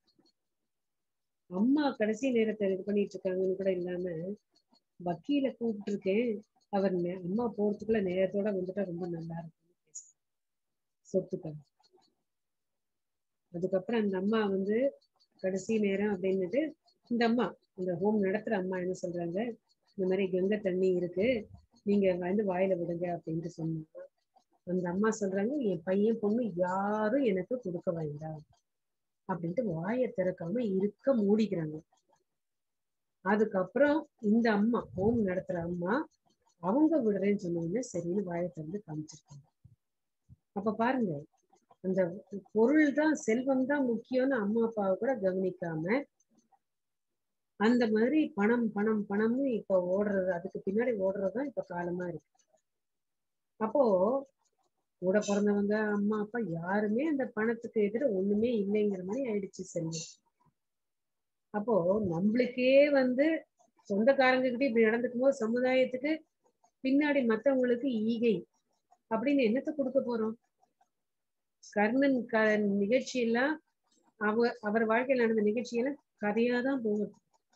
அம்மா கடைசி நேரத்தை இது பண்ணிட்டு இருக்காங்கன்னு கூட இல்லாம வக்கீல கூப்பிட்டு இருக்கேன் அவர் நே- அம்மா போறதுக்குள்ள நேரத்தோட வந்துட்டா ரொம்ப நல்லா இருக்கும்னு பேசுறாரு சொத்துக்கள் அதுக்கப்புறம் அந்த அம்மா வந்து கடைசி நேரம் அப்படின்னுட்டு இந்த அம்மா இந்த ஹோம் நடத்துற அம்மா என்ன சொல்றாங்க இந்த மாதிரி கங்கை தண்ணி இருக்கு நீங்க வந்து வாயில விடுங்க அப்படின்ட்டு சொன்னாங்க அந்த அம்மா சொல்றாங்க என் பையன் பொண்ணு யாரும் எனக்கு கொடுக்க வேண்டாம் அப்படின்ட்டு வாயை திறக்காம இருக்க மூடிக்கிறாங்க அதுக்கப்புறம் இந்த அம்மா ஹோம் நடத்துற அம்மா அவங்க விடுறேன்னு சொன்னோடனே சரின்னு வாயை திறந்து காமிச்சிருக்காங்க அப்ப பாருங்க அந்த பொருள் தான் செல்வம் தான் முக்கியம்னு அம்மா அப்பாவை கூட கவனிக்காம அந்த மாதிரி பணம் பணம் பணம்னு இப்ப ஓடுறது அதுக்கு பின்னாடி ஓடுறதுதான் இப்ப காலமா இருக்கு அப்போ கூட பிறந்தவங்க அம்மா அப்பா யாருமே அந்த பணத்துக்கு எதிர ஒண்ணுமே இல்லைங்கிற மாதிரி ஆயிடுச்சு செல்வம் அப்போ நம்மளுக்கே வந்து சொந்தக்காரங்க கிட்ட இப்படி நடந்துக்கும் போது சமுதாயத்துக்கு பின்னாடி மத்தவங்களுக்கு ஈகை அப்படின்னு என்னத்த கொடுக்க போறோம் கர்ணன் க நிகழ்ச்சியெல்லாம் அவ அவர் வாழ்க்கையில் நடந்த நிகழ்ச்சியெல்லாம் கதையாதான் போகுது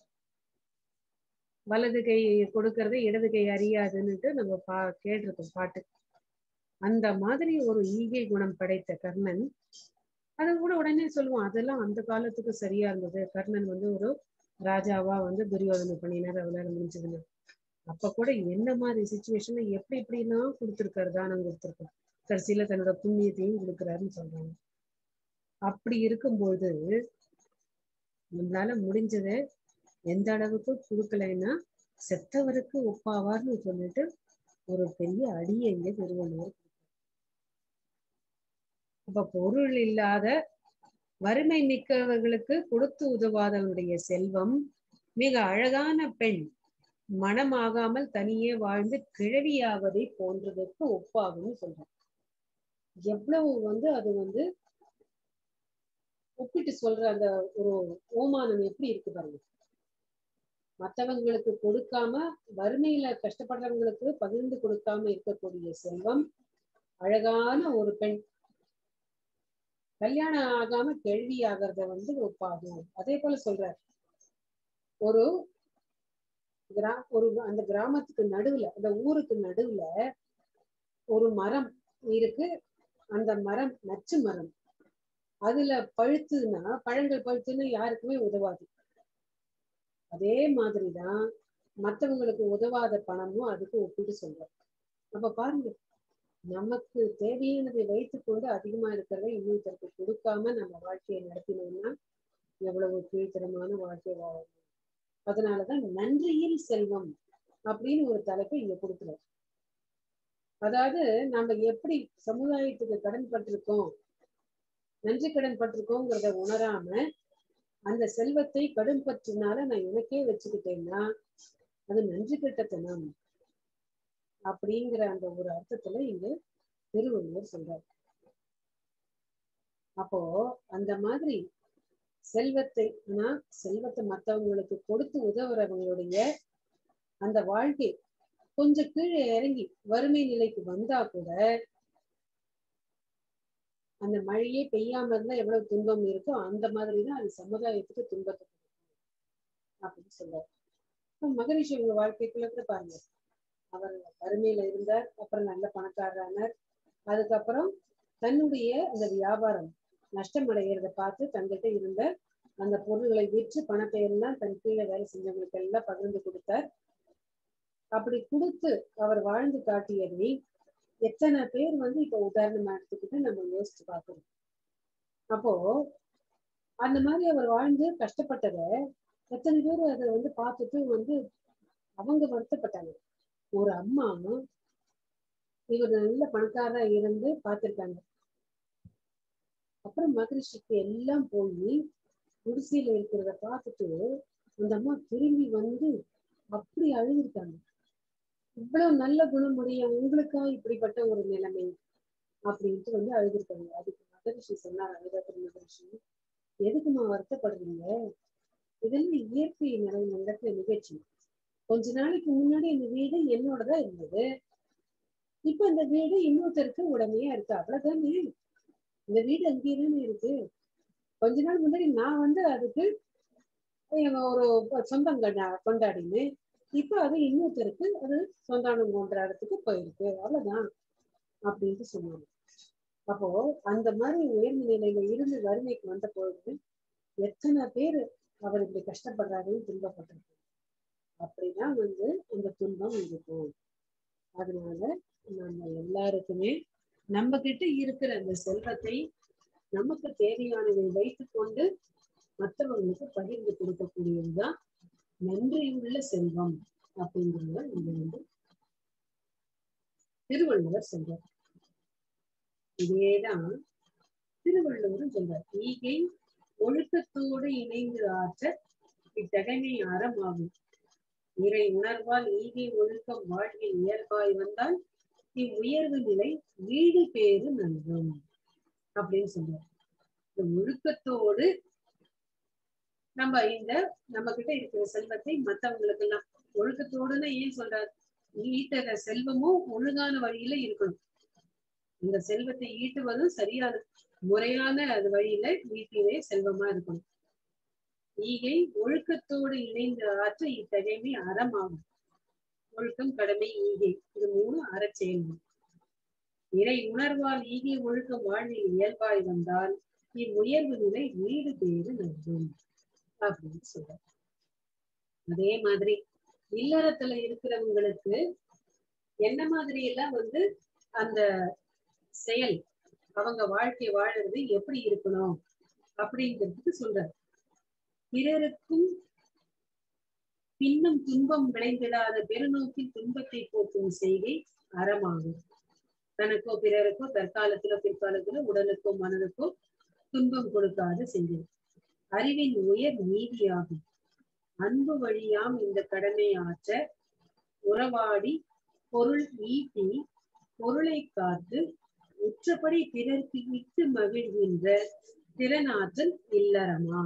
வலது கை கொடுக்கறது இடது கை அறியாதுன்னுட்டு நம்ம பா கேட்டிருக்கோம் பாட்டு அந்த மாதிரி ஒரு ஈகை குணம் படைத்த கர்ணன் அது கூட உடனே சொல்லுவோம் அதெல்லாம் அந்த காலத்துக்கு சரியா இருந்தது கர்ணன் வந்து ஒரு ராஜாவா வந்து துரியோதனை பண்ணினார் அவளால முடிஞ்சதுன்னு அப்ப கூட என்ன மாதிரி சுச்சுவேஷன்ல எப்படி எப்படிலாம் கொடுத்துருக்காரு தானம் கொடுத்துருக்காரு கடைசியில தன்னோட புண்ணியத்தையும் கொடுக்குறாருன்னு சொல்றாங்க அப்படி இருக்கும்போது நம்மளால முடிஞ்சதை எந்த அளவுக்கு கொடுக்கலைன்னா செத்தவருக்கு ஒப்பாவார்னு சொல்லிட்டு ஒரு பெரிய அடியை இங்க திருவள்ளுவர் அப்ப பொருள் இல்லாத வறுமை மிக்கவர்களுக்கு கொடுத்து உதவாதவனுடைய செல்வம் மிக அழகான பெண் மனமாகாமல் தனியே வாழ்ந்து கிழவியாவதை போன்றதற்கு ஒப்பாகும்னு சொல்றாங்க எவ்வளவு வந்து அது வந்து ஒப்பிட்டு சொல்ற அந்த ஒரு ஓமானம் எப்படி இருக்கு பாருங்க மற்றவங்களுக்கு கொடுக்காம வறுமையில கஷ்டப்படுறவங்களுக்கு பகிர்ந்து கொடுக்காம இருக்கக்கூடிய செல்வம் அழகான ஒரு பெண் கல்யாணம் ஆகாம கேள்வி ஆகிறத வந்து ஒப்பாகும் அதே போல சொல்றார் ஒரு கிரா ஒரு அந்த கிராமத்துக்கு நடுவுல அந்த ஊருக்கு நடுவுல ஒரு மரம் இருக்கு அந்த மரம் நச்சு மரம் அதுல பழுத்துன்னா பழங்கள் பழுத்துன்னு யாருக்குமே உதவாது அதே மாதிரிதான் மத்தவங்களுக்கு உதவாத பணமும் அதுக்கு ஒப்பிட்டு சொல்றார் அப்ப பாருங்க நமக்கு தேவையானதை வைத்துக்கொண்டு அதிகமா இருக்கிறத இன்னொருத்தருக்கு கொடுக்காம நம்ம வாழ்க்கையை நடத்தினோம்னா எவ்வளவு கீழ்த்தரமான வாழ்க்கை வாழணும் அதனாலதான் நன்றியில் செல்வம் அப்படின்னு ஒரு தலைப்பை இங்க கொடுக்குறோம் அதாவது நம்ம எப்படி சமுதாயத்துக்கு கடன் பட்டிருக்கோம் நன்றி கடன் பட்டிருக்கோங்கிறத உணராம அந்த செல்வத்தை கடன் பற்றினால நான் எனக்கே வச்சுக்கிட்டேன்னா அது நன்றி கெட்டத்தனம் அப்படிங்கிற அந்த ஒரு அர்த்தத்துல இங்க திருவள்ளுவர் சொல்றார் அப்போ அந்த மாதிரி செல்வத்தை ஆனா செல்வத்தை மத்தவங்களுக்கு கொடுத்து உதவுறவங்களுடைய அந்த வாழ்க்கை கொஞ்சம் கீழே இறங்கி வறுமை நிலைக்கு வந்தா கூட அந்த மழையே பெய்யாம இருந்தா எவ்வளவு துன்பம் இருக்கோ அந்த மாதிரிதான் அது சமுதாயத்துக்கு துன்பத்தை கொடுக்கும் அப்படின்னு சொல்றாரு இப்ப மகரிஷி உங்க வாழ்க்கைக்குள்ள கூட பாருங்க அவர் வறுமையில இருந்தார் அப்புறம் நல்ல பணக்காரரானார் அதுக்கப்புறம் தன்னுடைய அந்த வியாபாரம் நஷ்டம் அடைகிறத பார்த்து தங்கிட்ட இருந்த அந்த பொருள்களை விற்று பணத்தை எல்லாம் தன் கீழே வேலை செஞ்சவங்களுக்கு எல்லாம் பகிர்ந்து கொடுத்தார் அப்படி கொடுத்து அவர் வாழ்ந்து காட்டியதை எத்தனை பேர் வந்து இப்ப உதாரணமா எடுத்துக்கிட்டு நம்ம யோசிச்சு பார்க்கணும் அப்போ அந்த மாதிரி அவர் வாழ்ந்து கஷ்டப்பட்டத எத்தனை பேர் அதை வந்து பார்த்துட்டு வந்து அவங்க வருத்தப்பட்டாங்க ஒரு அம்மா இவர் நல்ல பணக்காரரா இருந்து பார்த்திருக்காங்க அப்புறம் மகரிஷிக்கு எல்லாம் போய் குடிசையில இருக்கிறத பார்த்துட்டு அந்த அம்மா திரும்பி வந்து அப்படி அழுதுருக்காங்க இவ்வளவு நல்ல குணமுடைய உங்களுக்கா இப்படிப்பட்ட ஒரு நிலைமை அப்படின்ட்டு வந்து அழுதுருக்காங்க அதுக்கு மகரிஷி சொன்னார் அழுதாத்திர மகரிஷி எதுக்குமா வருத்தப்படுறீங்க இதெல்லாம் இயற்கை நிலை நடக்கிற நிகழ்ச்சி கொஞ்ச நாளைக்கு முன்னாடி இந்த வீடு என்னோடதான் இருந்தது இப்ப இந்த வீடு இன்னொருத்தருக்கு உடமையா இருக்கு அவ்வளவுதானே இந்த வீடு அங்கேயே தானே இருக்கு கொஞ்ச நாள் முன்னாடி நான் வந்து அதுக்கு ஒரு சொந்தம் கொண்டாடினேன் இப்ப அது இன்னொருத்தருக்கு அது சொந்தானம் கொண்டாடுறதுக்கு போயிருக்கு அவ்வளவுதான் அப்படின்ட்டு சொன்னாங்க அப்போ அந்த மாதிரி உயர்ந்த நிலையில இருந்து வறுமைக்கு வந்த பொழுது எத்தனை பேர் அவர் இப்படி கஷ்டப்படுறாருன்னு துன்பப்பட்டிருக்கு அப்படிதான் வந்து அந்த துன்பம் இருக்கும் அதனால நம்ம எல்லாருக்குமே நம்ம கிட்ட இருக்கிற அந்த செல்வத்தை நமக்கு தேவையானதை வைத்துக் கொண்டு மற்றவங்களுக்கு பகிர்ந்து கொடுக்கக்கூடியதுதான் நன்றியுள்ள செல்வம் அப்படிங்கிறத இங்க வந்து திருவள்ளுவர் சொல்றார் இதேதான் திருவள்ளுவரும் சொல்றார் ஈகை ஒழுக்கத்தோடு இணைந்து ஆற்ற இத்தகைமை அறமாகும் இறை உணர்வால் ஈகை ஒழுக்கம் வாழ்வில் இயல்பாய் வந்தால் இவ்வுயர்வு நிலை வீடு பேறு நல்கும் அப்படின்னு சொல்றார் இந்த ஒழுக்கத்தோடு நம்ம இந்த நம்ம கிட்ட இருக்கிற செல்வத்தை மத்தவங்களுக்கு எல்லாம் ஒழுக்கத்தோடுன்னு ஏன் சொல்றாரு ஈட்டுற செல்வமும் ஒழுங்கான வழியில இருக்கணும் இந்த செல்வத்தை ஈட்டுவதும் சரியான முறையான அது வழியில ஈட்டிலே செல்வமா இருக்கணும் ஈகை ஒழுக்கத்தோடு இணைந்து ஆற்ற இத்தகைமை அறமாகும் ஒழுக்கம் கடமை ஈகை இது மூணு அறச்செயல்கள் இறை உணர்வால் ஈகை ஒழுக்கம் வாழ்வில் இயல்பாய் வந்தால் இவ்வுயர்வு நிலை வீடு பேறு நல்கும் அப்படின்னு சொல்ற அதே மாதிரி இல்லறத்துல இருக்கிறவங்களுக்கு என்ன மாதிரி எல்லாம் வந்து அந்த செயல் அவங்க வாழ்க்கை வாழறது எப்படி இருக்கணும் அப்படிங்கிறதுக்கு சொல்றாரு பிறருக்கும் பின்னும் துன்பம் விளைந்திடாத பெருநோக்கில் துன்பத்தை போக்கும் செய்கை அறமாகும் தனக்கோ பிறருக்கோ தற்காலத்திலோ பிற்காலத்திலோ உடலுக்கோ மனதுக்கோ துன்பம் கொடுக்காத செய்கை அறிவின் உயர் நீதியாகும் அன்பு வழியாம் இந்த கடமை ஆற்ற உறவாடி பொருள் ஈட்டி பொருளை காத்து உற்றபடி பிறர்க்கு இட்டு மகிழ்கின்ற திறனாற்றல் இல்லறமா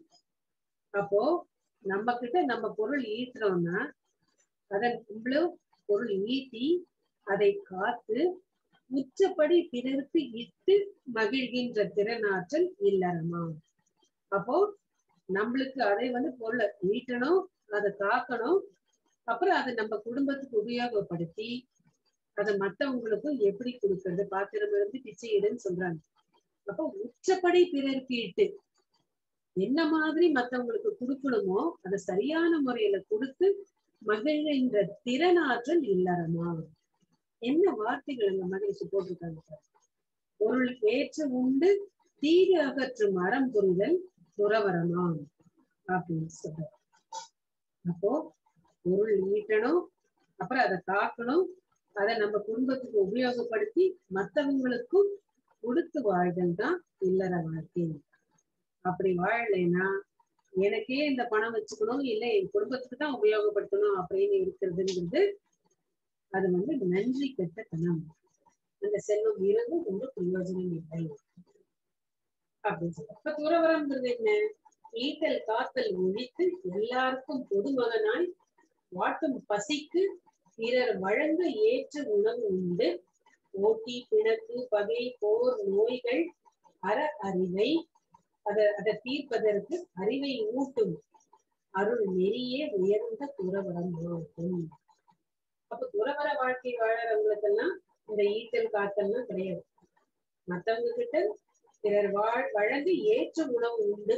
அப்போ நம்ம கிட்ட நம்ம பொருள் ஈட்டுறோம்னா அதன் இவ்வளவு பொருள் ஈட்டி அதை காத்து உச்சப்படி பிறருக்கு இட்டு மகிழ்கின்ற திறனாற்றல் இல்லறமா அப்போ நம்மளுக்கு அதை வந்து பொருளை ஈட்டணும் அதை காக்கணும் அப்புறம் அதை நம்ம குடும்பத்துக்கு உபயோகப்படுத்தி அதை மத்தவங்களுக்கும் எப்படி கொடுக்கறது பாத்திரம் இருந்து பிச்சை இடுன்னு சொல்றாங்க அப்போ உச்சப்படி பிறருக்கு இட்டு என்ன மாதிரி மத்தவங்களுக்கு கொடுக்கணுமோ அதை சரியான முறையில கொடுத்து மகிழ்கின்ற திறனாற்றல் இல்லறமா என்ன வார்த்தைகள் அங்க மகிழ்ச்சி போட்டிருக்காங்க பொருள் ஏற்று உண்டு தீது அகற்றும் அறம் புரிதல் துறவரமாம் அப்படின்னு சொல்ற அப்போ பொருள் ஈட்டணும் அப்புறம் அதை காக்கணும் அதை நம்ம குடும்பத்துக்கு உபயோகப்படுத்தி மத்தவங்களுக்கும் கொடுத்து வாழ்தல் தான் இல்லற வாழ்க்கை அப்படி வாழலைன்னா எனக்கே இந்த பணம் வச்சுக்கணும் இல்ல என் குடும்பத்துக்கு தான் உபயோகப்படுத்தணும் அப்படின்னு இருக்கிறதுங்கிறது அது வந்து நன்றி கெட்ட தனம் அந்த செல்வம் இருந்தும் ஒரு பிரயோஜனம் இல்லை அப்படின்னு சொல்ல இப்ப துறவரம்ங்கிறது என்ன ஈட்டல் காத்தல் ஒழித்து எல்லாருக்கும் பொதுமகனாய் வாட்டும் பசிக்கு பிறர் வழங்க ஏற்ற உணவு உண்டு போட்டி பிணக்கு பகை போர் நோய்கள் அற அறிவை அத அதை தீர்ப்பதற்கு அறிவை ஊட்டும் அருள் நெறியே உயர்ந்த துறவரமாகும் அப்ப துறவர வாழ்க்கை வாழறவங்களுக்கெல்லாம் இந்த ஈட்டல் காத்தல்லாம் கிடையாது மத்தவங்க கிட்ட பிறர் வாழ் வழங்க ஏற்ற உணவு உண்டு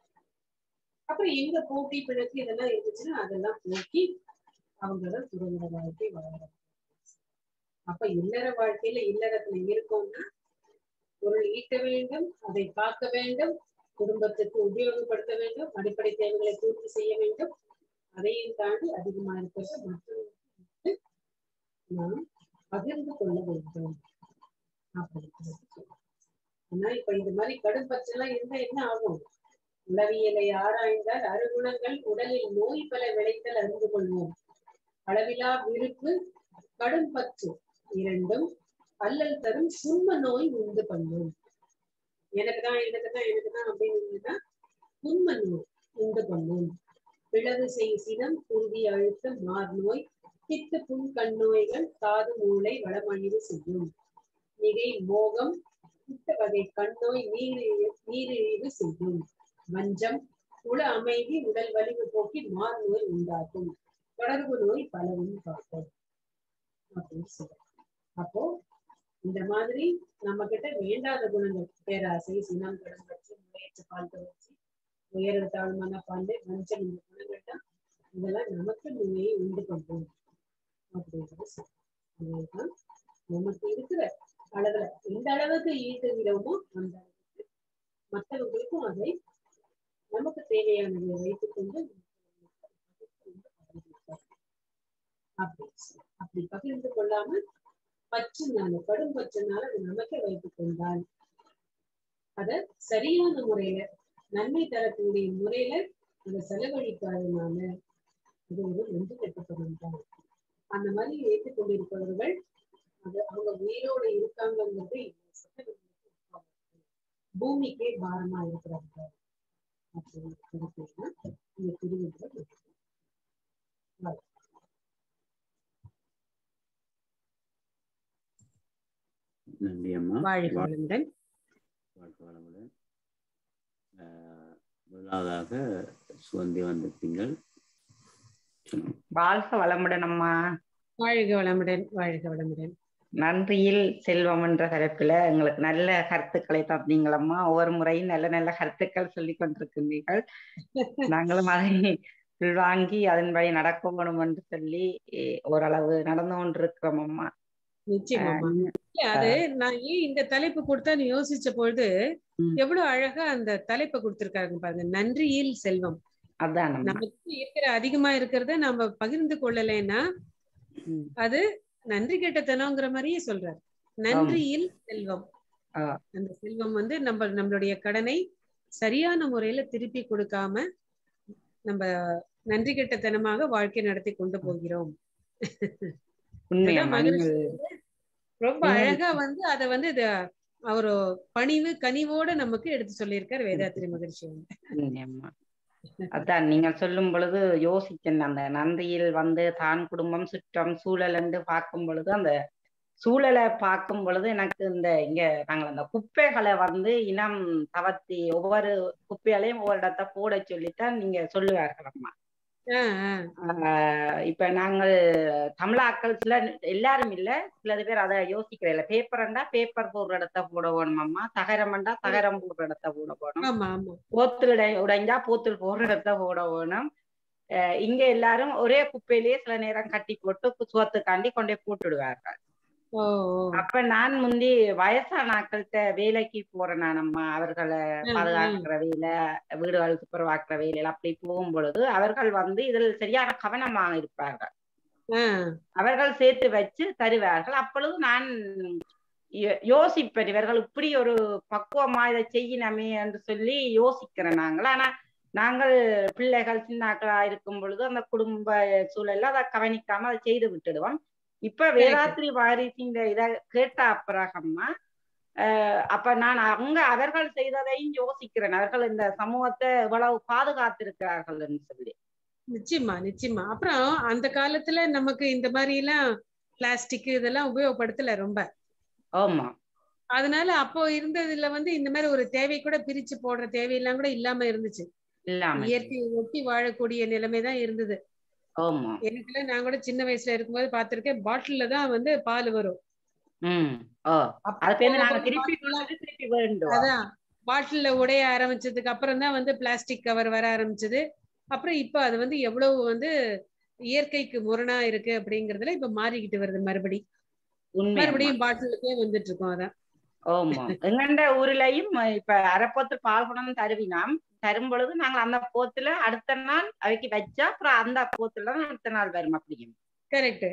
அப்புறம் எங்க போட்டி பிணக்கு இதெல்லாம் இருந்துச்சுன்னா அதெல்லாம் போக்கி அவங்கதான் துறவர வாழ்க்கை வாழறாங்க அப்ப இல்லற வாழ்க்கையில இல்லறத்துல இருக்கோம்னா பொருள் ஈட்ட வேண்டும் அதை பார்க்க வேண்டும் குடும்பத்துக்கு உபயோகப்படுத்த வேண்டும் அடிப்படை தேவைகளை பூர்த்தி செய்ய வேண்டும் அதையும் தாண்டி அதிகமா இருக்கிறது மற்றவங்களுக்கு நாம் பகிர்ந்து கொள்ள வேண்டும் அப்படிங்கிறது ஆனா இப்ப இந்த மாதிரி கடும் பற்றெல்லாம் இருந்தா என்ன ஆகும் உளவியலை ஆராய்ந்தால் அறுகுணங்கள் உடலில் நோய் பல விளைத்தல் அறிந்து கொள்வோம் அளவிலா விருப்பு கடும் பற்று இரண்டும் அல்லல் தரும் சும்ம நோய் உண்டு பண்ணும் எனக்குதான் எனக்குதான் எனக்குதான் அப்படின்னு புன்ம நோய் உண்டு பண்ணும் பிளவு செய் சினம் குருதி அழுத்தம் மார் நோய் பித்து புண் கண் நோய்கள் காது மூளை வளமழிவு செய்யும் மிகை மோகம் பித்த வகை கண் நோய் நீரிழிவு நீரிழிவு செய்யும் வஞ்சம் உள அமைதி உடல் வலிவு போக்கி மார் நோய் உண்டாக்கும் தொடர்பு நோய் பலவும் காட்டும் அப்படின்னு சொல்றோம் அப்போ இந்த மாதிரி நம்ம கிட்ட வேண்டாத குணங்கள் பேராசை சினம் கடன் பற்றி முறையற்ற பால் கவர்ச்சி உயர்வு தாழ்மான பாண்டு வஞ்சம் இந்த குணங்கள் தான் இதெல்லாம் நமக்கு நோயை உண்டு பண்ணும் அப்படின்றது சொல்றோம் நமக்கு இருக்கிற அளவுல எந்த அளவுக்கு ஈட்டுகிறோமோ அந்த அளவுக்கு மற்றவங்களுக்கும் அதை நமக்கு தேவையானதை வைத்துக் கொண்டு அப்படி அப்படி பகிர்ந்து கொள்ளாம பற்றுனால கடும் பற்றுனால அது நமக்கே வைத்துக் கொண்டால் அத சரியான முறையில நன்மை தரக்கூடிய முறையில அதை செலவழிக்காதனால அது ஒரு ஒன்று கட்டுப்படும் தான் அந்த மாதிரி ஏற்றுக் கொண்டிருப்பவர்கள் அது அவங்க உயிரோடு இருக்காங்கிறது பூமிக்கே பாரமா இருக்கிறாங்க அப்படின்னு இந்த பிரிவுகளை நன்றி அம்மா வாழ்க வளமுடன் வாழ்க வளமுடன் முதலாவதாக சுகந்தி வந்திருப்பீங்கள் வாழ்க வளமுடன் அம்மா வாழ்க வளமுடன் வாழ்க வளமுடன் நன்றியில் செல்வம் என்ற தலைப்பில எங்களுக்கு நல்ல கருத்துக்களை தந்தீங்களம்மா ஒவ்வொரு முறையும் நல்ல நல்ல கருத்துக்கள் சொல்லி கொண்டிருக்கின்றீர்கள் நாங்களும் அதை வாங்கி அதன்படி நடக்க வேணும் என்று சொல்லி ஓரளவு நடந்து கொண்டிருக்கிறோம் அம்மா நிச்சயமா அது நான் ஏன் இந்த தலைப்பு கொடுத்தான்னு யோசிச்ச பொழுது எவ்வளவு அழகா அந்த தலைப்பை கொடுத்திருக்காங்க பாருங்க நன்றியில் செல்வம் அதான் நமக்கு இருக்கிற அதிகமா இருக்கிறத நம்ம பகிர்ந்து கொள்ளலைன்னா அது நன்றி கெட்டத்தனங்கிற மாதிரியே சொல்றாரு நன்றியில் செல்வம் அந்த செல்வம் வந்து நம்ம நம்மளுடைய கடனை சரியான முறையில திருப்பி கொடுக்காம நம்ம நன்றி கெட்டத்தனமாக வாழ்க்கை நடத்தி கொண்டு போகிறோம் ரொம்ப அழகா வந்து அத வந்து இத அவரு பணிவு கனிவோட நமக்கு எடுத்து சொல்லியிருக்காரு வேதாத்திரி மகிழ்ச்சி வந்து அதான் நீங்க சொல்லும் பொழுது யோசிச்சேன் அந்த நன்றியில் வந்து தான் குடும்பம் சுற்றம் சூழல் என்று பார்க்கும் பொழுது அந்த சூழலை பார்க்கும் பொழுது எனக்கு இந்த இங்க நாங்கள் அந்த குப்பைகளை வந்து இனம் தவத்தி ஒவ்வொரு குப்பைகளையும் ஒவ்வொரு இடத்த போட சொல்லித்தான் நீங்க சொல்லுவார்கள் அம்மா இப்ப நாங்கள் தமிழாக்கள் சில எல்லாரும் இல்ல சிலது பேர் அதை யோசிக்கிறதில்ல பேப்பர்ண்டா பேப்பர் போடுற இடத்த போட வேணுமாம்மா தகரம்ண்டா தகரம் போடுற இடத்த போட வேணும் போத்தில் உடைஞ்சா போத்தில் போடுற இடத்த போட வேணும் இங்க எல்லாரும் ஒரே குப்பையிலேயே சில நேரம் கட்டி போட்டு சுவத்துக்காண்டி கொண்டே போட்டுடுவார்கள் அப்ப நான் முந்தி வயசான ஆக்கள்கிட்ட வேலைக்கு போறேன் நானம்மா அவர்களை பாதுகாக்கிற வேலை வீடுகள் துப்புரவாக்குற வேலையில அப்படி போகும் பொழுது அவர்கள் வந்து இதில் சரியான கவனமாக இருப்பார்கள் அவர்கள் சேர்த்து வச்சு தருவார்கள் அப்பொழுது நான் யோசிப்பேன் இவர்கள் இப்படி ஒரு பக்குவமா இதை செய்யணுமே என்று சொல்லி யோசிக்கிறேன் நாங்கள் ஆனா நாங்கள் பிள்ளைகள் சின்னாக்களா இருக்கும் பொழுது அந்த குடும்ப சூழல்ல அதை கவனிக்காம அதை செய்து விட்டுடுவோம் இப்ப வேதாத்ரி வாரிசு இந்த இத கேட்ட அப்புறகம்மா அஹ் அப்ப நான் அங்க அவர்கள் செய்ததையும் யோசிக்கிறேன் அவர்கள் இந்த சமூகத்தை இவ்வளவு பாதுகாத்திருக்கிறார்கள்னு சொல்லி நிச்சயமா நிச்சயமா அப்புறம் அந்த காலத்துல நமக்கு இந்த மாதிரி எல்லாம் பிளாஸ்டிக் இதெல்லாம் உபயோகப்படுத்தல ரொம்ப ஆமா அதனால அப்போ இருந்ததுல வந்து இந்த மாதிரி ஒரு தேவை கூட பிரிச்சு போடுற தேவையெல்லாம் கூட இல்லாம இருந்துச்சு இல்லாம இயற்கையை ஒட்டி வாழக்கூடிய நிலைமை தான் இருந்தது ஆமா எனக்குலாம் நான் கூட சின்ன வயசுல இருக்கும்போது பார்த்திருக்கேன் பாட்டில்ல தான் வந்து பால் வரும் உம் ஓ அது பேருந்து நாங்க திருப்பி கொண்டாந்து திருப்பி வேண்டும் அதான் பாட்டில்ல உடைய ஆரம்பிச்சதுக்கு அப்புறம் தான் வந்து பிளாஸ்டிக் கவர் வர ஆரம்பிச்சது அப்புறம் இப்ப அது வந்து எவ்வளவு வந்து இயற்கைக்கு முரணா இருக்கு அப்படிங்கறதுல இப்ப மாறிக்கிட்டு வருது மறுபடி உண்மை மறுபடியும் பாட்டிலுக்கே வந்துட்டு இருக்கோம் அதான் ஆமா எங்கண்ட ஊர்லயும் இப்ப அரைப்போத்து பால் குடம் தருவினாம் தரும் பொழுது நாங்க அந்த போத்துல அடுத்த நாள் அவைக்கு வச்சா அப்புறம் அந்த போத்துல தான் அடுத்த நாள் வரும் அப்படியும் கரெக்ட்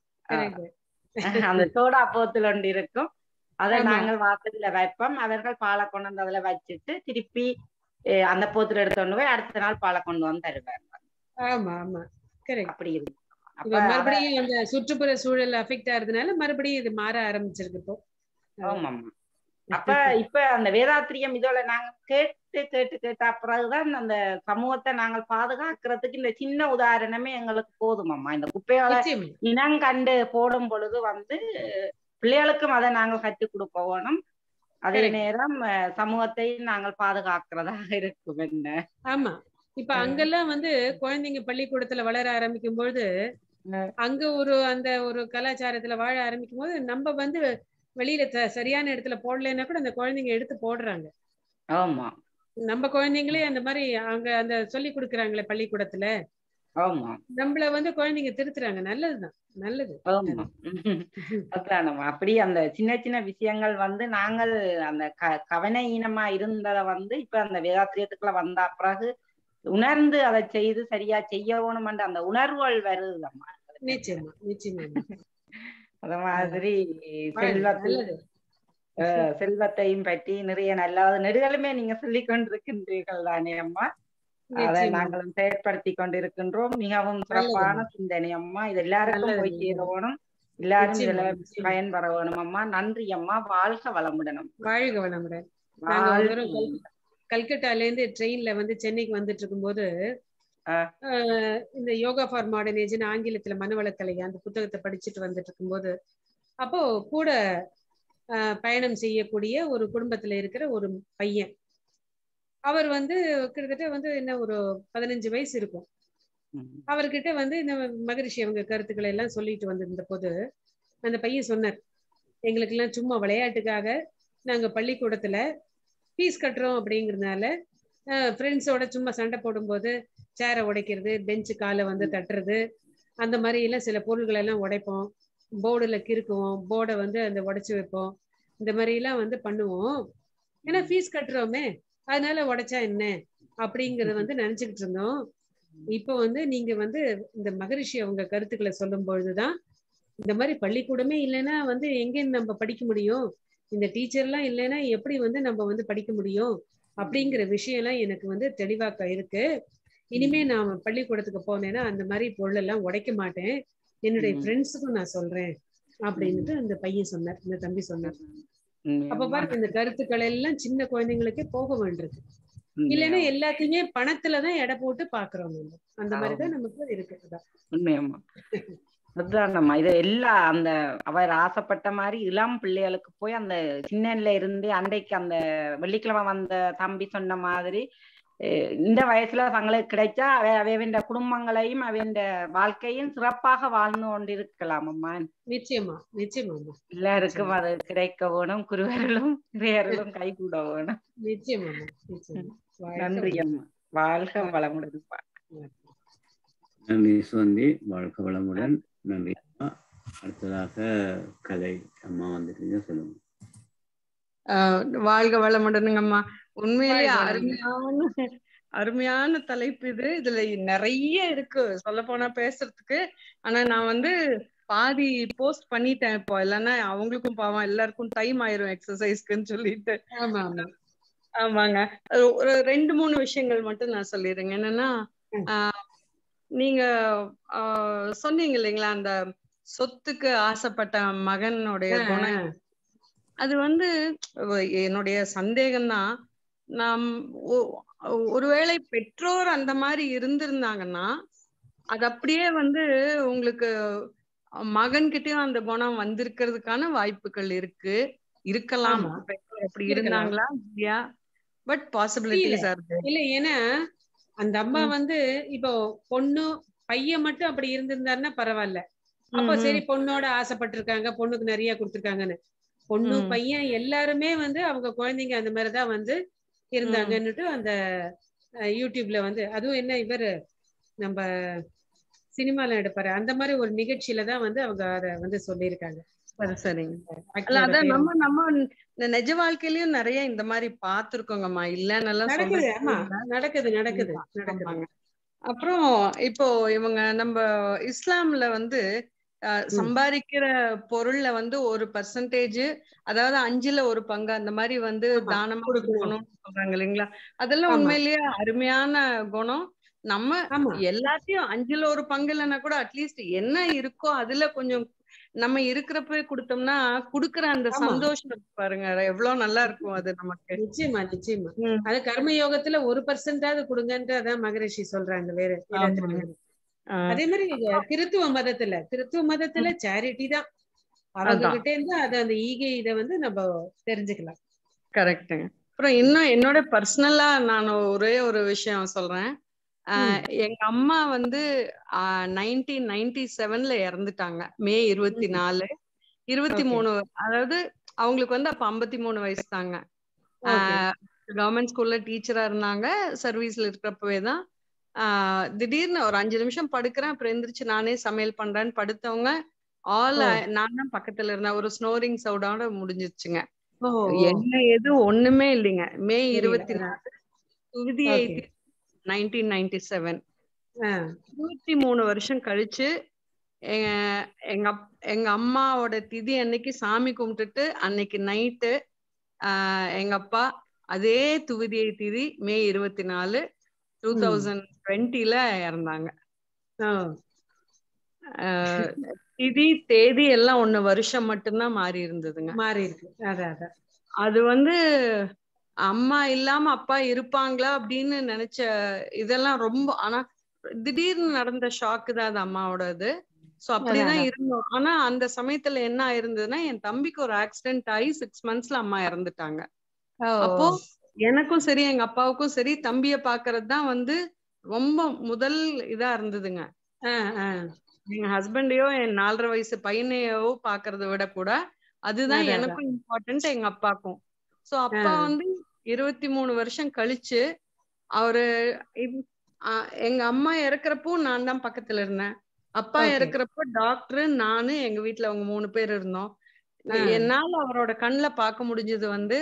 கரெக்ட் அந்த சோடா போத்துல ஒன்று இருக்கும் அதை ஆமா. நாங்கள் வாசல்ல வைப்போம் அவர்கள் பாலை கொண்டு வந்து அதுல வச்சுட்டு திருப்பி அஹ், அந்த போத்துல எடுத்து கொண்டு போய் அடுத்த நாள் பாலை கொண்டு வந்து தருவாங்க ஆமா ஆமா கரெக்ட் அப்படி இருக்கு அப்ப இப்ப மறுபடியும் அந்த சுற்றுப்புற சூழல் அஃபெக்ட் ஆகுறதுனால மறுபடியும் இது மாற ஆரம்பிச்சிருக்கு இப்போ ஆமாமா அப்ப இப்ப அந்த வேதாத்திரியம் இதோட நாங்க கேட்டு கேட்டு கேட்ட பிறகுதான் அந்த சமூகத்தை நாங்கள் பாதுகாக்கிறதுக்கு இந்த சின்ன உதாரணமே எங்களுக்கு போதுமம்மா இந்த குப்பையோட நிச்சயமா இனம் கண்டு போடும் பொழுது வந்து பிள்ளைகளுக்கும் அதை நாங்கள் கற்றுக் கொடுக்க வேணும் அதே Correct. நேரம் அஹ், சமூகத்தையும் நாங்கள் பாதுகாக்கிறதாக இருக்கும் என்ன ஆமா இப்ப அங்கெல்லாம் வந்து குழந்தைங்க பள்ளிக்கூடத்துல வளர ஆரம்பிக்கும் பொழுது ம். அங்க ஒரு அந்த ஒரு கலாச்சாரத்துல வாழ ஆரம்பிக்கும் போது நம்ம வந்து வெளியில த- சரியான இடத்துல போடலைன்னா கூட அந்த குழந்தைங்க எடுத்து போடுறாங்க ஆமா நம்ம குழந்தைங்களே அந்த மாதிரி அங்க அந்த சொல்லி கொடுக்குறாங்களே பள்ளிக்கூடத்துல ஆமா நம்மள வந்து குழந்தைங்க திருத்துறாங்க நல்லதுதான் நல்லது ஆமா அதானம்மா அப்படி அந்த சின்ன சின்ன விஷயங்கள் வந்து நாங்கள் அந்த க கவன ஈனமா இருந்ததை வந்து இப்ப அந்த வேதாத்திரியத்துக்குள்ள வந்த பிறகு உணர்ந்து அதை செய்து சரியா செய்யணும்ன்ற அந்த உணர்வுகள் வருதும்மா நிச்சயமா நிச்சயமா அத மாதிரி வாழ்க, செல்வத்தில் நல்லது அஹ், செல்வத்தையும் பற்றி நிறைய நல்ல நெடுகளுமே நீங்க சொல்லிக் கொண்டிருக்கின்றீர்கள் தானே அம்மா அதை நிச்சயமா. நாங்களும் செயற்படுத்தி கொண்டிருக்கின்றோம் மிகவும் சிறப்பான சிந்தனை அம்மா இது எல்லாருக்கும் நல்லது, போய் சேரணும் எல்லாரும் இதுல நிச்சயமா, நிச்சயமா. பயன்பெற வேணும் அம்மா நன்றி அம்மா வாழ்க வளமுடன் அம்மா. வாழ்க வளமுடன் நாங்க ஒரு வாழ்க தடவை கல்- கல்கட்டால இருந்து ட்ரெயின்ல வந்து சென்னைக்கு வந்துட்டு இருக்கும்போது ஆ. ஆஹ் இந்த யோகா ஃபார் மாடர்ன் ஏஜ்னு ஆங்கிலத்துல மனவளக்கலை அந்த புத்தகத்தை படிச்சுட்டு வந்துட்டு இருக்கும்போது அப்போ கூட ஆஹ் பயணம் செய்யக்கூடிய ஒரு குடும்பத்துல இருக்கிற ஒரு பையன் அவர் வந்து கிட்டத்தட்ட வந்து என்ன ஒரு பதினஞ்சு வயசு இருக்கும் ம். அவர்கிட்ட வந்து இந்த மகரிஷி அவங்க கருத்துக்களை எல்லாம் சொல்லிட்டு வந்திருந்த போது அந்த பையன் சொன்னார் எங்களுக்கு எல்லாம் சும்மா விளையாட்டுக்காக நாங்க பள்ளிக்கூடத்துல ஃபீஸ் கட்டுறோம் அப்படிங்கறதுனால ஃப்ரெண்ட்ஸோட சும்மா சண்டை போடும்போது சேரை உடைக்கிறது பெஞ்சு காலை வந்து தட்டுறது அந்த மாதிரி எல்லாம் சில பொருள்களை எல்லாம் உடைப்போம் போர்டுல கிறுக்குவோம் போர்டை வந்து அந்த உடைச்சு வைப்போம் இந்த மாதிரி எல்லாம் வந்து பண்ணுவோம் ஏன்னா ஃபீஸ் கட்டுறோமே அதனால உடைச்சா என்ன அப்படிங்கறத வந்து நினைச்சுக்கிட்டு இருந்தோம் இப்போ வந்து நீங்க வந்து இந்த மகரிஷி அவங்க கருத்துக்களை சொல்லும் பொழுதுதான் இந்த மாதிரி பள்ளிக்கூடமே இல்லைன்னா வந்து எங்க நம்ம படிக்க முடியும் இந்த டீச்சர் எல்லாம் இல்லைன்னா எப்படி வந்து நம்ம வந்து படிக்க முடியும் அப்படிங்கிற விஷயம் எல்லாம் எனக்கு வந்து தெளிவாக்க இருக்கு இனிமே நான் பள்ளிக்கூடத்துக்கு போனேன்னா அந்த மாதிரி பொருள் எல்லாம் உடைக்க மாட்டேன் என்னுடைய ம். ஃப்ரெண்ட்ஸுக்கும் நான் சொல்றேன் அப்படின்னுட்டு அந்த பையன் சொன்னார் இந்த தம்பி சொன்னார் ம். அப்ப பாருங்க இந்த கருத்துக்கள் எல்லாம் சின்ன குழந்தைங்களுக்கே போக வேண்டியது ம். இல்லைன்னா எல்லாத்தையுமே பணத்துலதான் எடை போட்டு பாக்குறோம் நம்ம அந்த மாதிரிதான் நமக்கு இருக்கு அதான். உண்மையம்மா அதுதானம்மா இது எல்லா அந்த அவர் ஆசைப்பட்ட மாதிரி இளம் பிள்ளைகளுக்கு போய் அந்த சின்னல இருந்து அன்றைக்கு அந்த வெள்ளிக்கிழமை வந்த தம்பி சொன்ன மாதிரி அஹ் இந்த வயசுல தங்களுக்கு கிடைச்சா அவை அவைவின் குடும்பங்களையும் அவையின் வாழ்க்கையும் சிறப்பாக வாழ்ந்து கொண்டிருக்கலாம் அம்மா நிச்சயமா நிச்சயமாமா எல்லாருக்கும் அது கிடைக்க வேணும் குருவர்களும் இறையர்களும் கை கூட வேணும் நிச்சயமாமா நிச்சயமா வாழ்க நன்றி அம்மா வாழ்க வளமுடன் நன்றி சுவந்தி வாழ்க வளமுடன் நன்றி அம்மா அடுத்ததாக கலை அம்மா வந்துட்டீங்க சொல்லுங்க ஆஹ் வாழ்க வளமுடனுங்கம்மா உண்மையிலேயே வாழ்க அருமையான அருமையான தலைப்பு இது இதுல நிறைய இருக்கு சொல்ல போனா பேசுறதுக்கு ஆனா நான் வந்து பாதி போஸ்ட் பண்ணிட்டேன் இப்போ இல்லைன்னா அவங்களுக்கும் பாவம் எல்லாருக்கும் டைம் ஆயிரும் எக்ஸசைஸ்க்குன்னு சொல்லிட்டு ஆமா ஆமா ஆமாங்க அது ஒரு ரெண்டு மூணு விஷயங்கள் மட்டும் நான் சொல்லிடுறேங்க என்னன்னா ம். ஆஹ் நீங்க ஆஹ் சொன்னீங்க இல்லைங்களா அந்த சொத்துக்கு ஆசைப்பட்ட மகனுடைய ஆ, குணம் ஆ. அது வந்து என்னுடைய சந்தேகம்தான் நாம் ஒருவேளை பெற்றோர் அந்த மாதிரி இருந்திருந்தாங்கன்னா அது அப்படியே வந்து உங்களுக்கு மகன்கிட்டயும் அந்த குணம் வந்திருக்கிறதுக்கான வாய்ப்புகள் இருக்கு இருக்கலாம் அப்படி இருந்தாங்களா இல்லையா பட் பாசிபிலிட்டிஸ் ஆர் இல்ல ஏன்னா அந்த அம்மா வந்து இப்போ பொண்ணு பையன் மட்டும் அப்படி இருந்திருந்தாருன்னா பரவாயில்ல அப்ப சரி பொண்ணோட ஆசைப்பட்டிருக்காங்க பொண்ணுக்கு நிறைய கொடுத்துருக்காங்கன்னு பொண்ணு பையன் எல்லாருமே வந்து அவங்க குழந்தைங்க அந்த மாதிரிதான் வந்து இருந்தாங்கன்னுட்டு அந்த யூடியூப்ல வந்து அதுவும் என்ன இவர் நம்ம சினிமால எடுப்பாரு அந்த மாதிரி ஒரு நிகழ்ச்சியில தான் வந்து அவங்க அத வந்து சொல்லியிருக்காங்க சரி சரிங்க அதான் நம்ம நம்ம நிஜ வாழ்க்கையிலயும் நிறைய இந்த மாதிரி பாத்துருக்கோங்கம்மா இல்லன்னு நடக்குது ஆமா நடக்குது நடக்குது நடக்குது அப்புறம் இப்போ இவங்க நம்ம இஸ்லாம்ல வந்து சம்பாதிக்கிற பொருள்ல வந்து ஒரு பர்சன்டேஜ் அதாவது அஞ்சுல ஒரு பங்கு அந்த மாதிரி வந்து தானமா கொடுக்கணும்னு சொல்றாங்க இல்லைங்களா அதெல்லாம் உண்மையிலேயே அருமையான குணம் நம்ம எல்லாத்தையும் அஞ்சுல ஒரு பங்கு இல்லைன்னா கூட அட்லீஸ்ட் என்ன இருக்கோ அதுல கொஞ்சம் நம்ம இருக்கிறப்ப கொடுத்தோம்னா குடுக்கற அந்த சந்தோஷம் பாருங்க எவ்வளவு நல்லா இருக்கும் அது நமக்கு நிச்சயமா நிச்சயமா அது கர்ம யோகத்துல ஒரு பர்சன்டாவது கொடுங்கன்ட்டு அதான் மகரிஷி சொல்றாங்க வேற அதே மாதிரி கிறித்துவ மதத்துல கிறித்துவ மதத்துல சேரிட்டி தான் அவங்க கிட்ட இருந்து அது அந்த ஈகை இத வந்து நம்ம தெரிஞ்சுக்கலாம் கரெக்டுங்க அப்புறம் இன்னும் என்னோட பர்சனலா நான் ஒரே ஒரு விஷயம் சொல்றேன் எங்க அம்மா வந்து நைன்டீன் நைன்டி செவன்ல இறந்துட்டாங்க மே இருபத்தி நாலு இருபத்தி மூணு அதாவது அவங்களுக்கு வந்து அப்ப ஐம்பத்தி மூணு வயசு தாங்க கவர்மெண்ட் ஸ்கூல்ல டீச்சரா இருந்தாங்க சர்வீஸ்ல இருக்கிறப்பவே தான் திடீர்னு ஒரு அஞ்சு நிமிஷம் படுக்கிறேன் அப்புறம் எந்திரிச்சு நானே சமையல் பண்றேன்னு படுத்தவங்க ஆல் நான் தான் பக்கத்துல இருந்தேன் ஒரு ஸ்னோரிங் சவுடோட முடிஞ்சிருச்சுங்க என்ன எது ஒண்ணுமே இல்லைங்க மே இருபத்தி நாலு துவிதி நைன்டீன் நைன்டி செவன் இருபத்தி மூணு வருஷம் கழிச்சு எங்க எங்க அம்மாவோட திதி அன்னைக்கு சாமி கும்பிட்டுட்டு அன்னைக்கு நைட்டு எங்க அப்பா அதே துவிதியை திதி மே இருபத்தி நாலு டூ தௌசண்ட் டுவெண்ட்டில இறந்தாங்க திதி தேதி எல்லாம் ஒண்ணு வருஷம் மட்டும்தான் மாறி இருந்ததுங்க மாறி இருக்கு அதான் அது வந்து அம்மா இல்லாம அப்பா இருப்பாங்களா அப்படின்னு நினைச்ச இதெல்லாம் ரொம்ப ஆனா திடீர்னு நடந்த ஷாக்கு தான் அது அம்மாவோட இது சோ அப்படிதான் இருந்தோம் ஆனா அந்த சமயத்துல என்ன ஆயிருந்ததுன்னா என் தம்பிக்கு ஒரு ஆக்சிடென்ட் ஆகி சிக்ஸ் மந்த்ஸ்ல அம்மா இறந்துட்டாங்க அப்போ எனக்கும் சரி எங்க அப்பாவுக்கும் சரி தம்பிய பாக்குறது தான் வந்து ரொம்ப முதல் இதா இருந்ததுங்க எங்க ஹஸ்பண்டையோ என் நாலரை வயசு பையனையோ பாக்குறத விட கூட அதுதான் எனக்கும் இம்பார்ட்டன்ட் எங்க அப்பாக்கும் சோ அப்பா வந்து இருபத்தி மூணு வருஷம் கழிச்சு அவரு எங்க அம்மா இறக்குறப்போ நான் தான் பக்கத்துல இருந்தேன் அப்பா இறக்குறப்போ டாக்டர் நானு எங்க வீட்டுல அவங்க மூணு பேர் இருந்தோம் என்னால அவரோட கண்ணுல பார்க்க முடிஞ்சது வந்து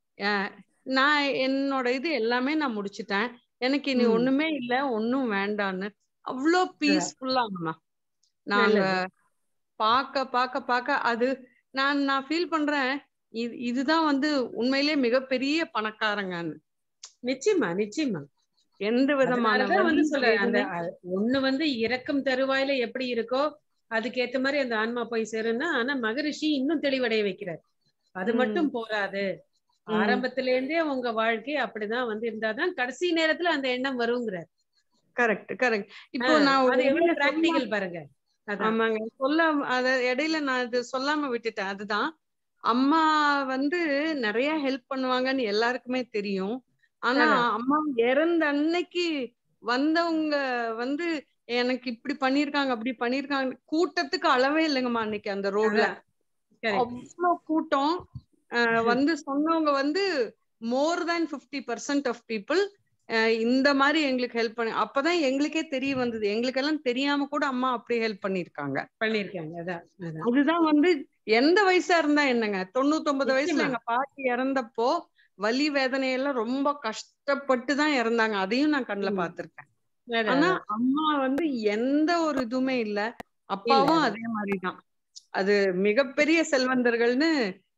நான் என்னோட இது எல்லாமே நான் முடிச்சுட்டேன் எனக்கு இனி ஒண்ணுமே இல்ல ஒன்னும் வேண்டான்னு அவ்வளோ பீஸ்ஃபுல்லாங்கம்மா நாங்க பாக்க பாக்க பாக்க அது நான் நான் ஃபீல் பண்றேன் இது இதுதான் வந்து உண்மையிலேயே மிகப்பெரிய பணக்காரங்கன்னு நிச்சயமா நிச்சயமா எந்த விதமான வந்து சொல்ல அந்த ஒண்ணு வந்து இறக்கும் தருவாயில எப்படி இருக்கோ அதுக்கேத்த மாதிரி அந்த ஆன்மா போய் சேரும்னா ஆனா மகரிஷி இன்னும் தெளிவடைய வைக்கிறார் அது மட்டும் போராது ஆரம்பத்துல இருந்தே உங்க வாழ்க்கை அப்படிதான் வந்து இருந்தாதான் கடைசி நேரத்துல அந்த எண்ணம் வருங்கிறார் கரெக்ட் கரெக்ட் இப்போ நான் அது எவ்வளவு பிராக்டிகல் பாருங்க ஆமாங்க சொல்ல அத இடையில நான் இது சொல்லாம விட்டுட்டேன் அதுதான் அம்மா வந்து நிறைய ஹெல்ப் பண்ணுவாங்கன்னு எல்லாருக்குமே தெரியும் ஆனா அம்மா இறந்த அன்னைக்கு வந்தவங்க வந்து எனக்கு இப்படி பண்ணிருக்காங்க அப்படி பண்ணிருக்காங்க கூட்டத்துக்கு அளவே இல்லைங்கம்மா அன்னைக்கு அந்த ரோட்ல அவ்வளவு கூட்டம் வந்து சொன்னவங்க வந்து more than fifty percent of people இந்த மாதிரி எங்களுக்கு ஹெல்ப் பண்ணி அப்பதான் எங்களுக்கே தெரிய வந்தது எங்களுக்கு எல்லாம் தெரியாம கூட அம்மா அப்படி ஹெல்ப் பண்ணிருக்காங்க பண்ணிருக்காங்க அதான் அதுதான் வந்து எந்த வயசா இருந்தா என்னங்க தொண்ணூத்தி ஒன்பது வயசுல எங்க பாட்டி இறந்தப்போ வலி வேதனையெல்லாம் ரொம்ப கஷ்டப்பட்டு தான் இறந்தாங்க அதையும் நான் கண்ணுல பாத்திருக்கேன் ஆனா அம்மா வந்து எந்த ஒரு இதுவுமே இல்ல அப்பாவும் அதே மாதிரிதான் அது மிகப்பெரிய செல்வந்தர்கள்னு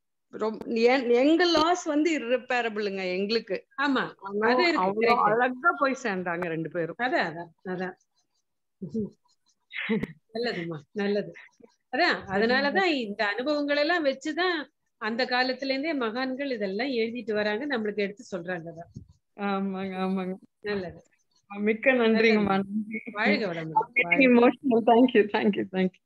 எங்க லாஸ் வந்து irreparableங்க எங்களுக்கு ஆமா அவ்வளவு அழகா போய் சேர்ந்தாங்க ரெண்டு பேரும் அதான் அதான் அதான் நல்லதுமா நல்லது அதான் அதனாலதான் இந்த அனுபவங்கள் எல்லாம் வச்சுதான் அந்த காலத்துல இருந்தே மகான்கள் இதெல்லாம் எழுதிட்டு வராங்க நம்மளுக்கு எடுத்து சொல்றாங்க அதான் ஆமாங்க ஆமாங்க நல்லது மிக்க நன்றிங்கம்மா வாழ்க வளமுடன் இமோஷனல் தேங்க்யூ தேங்க்யூ தேங்க்யூ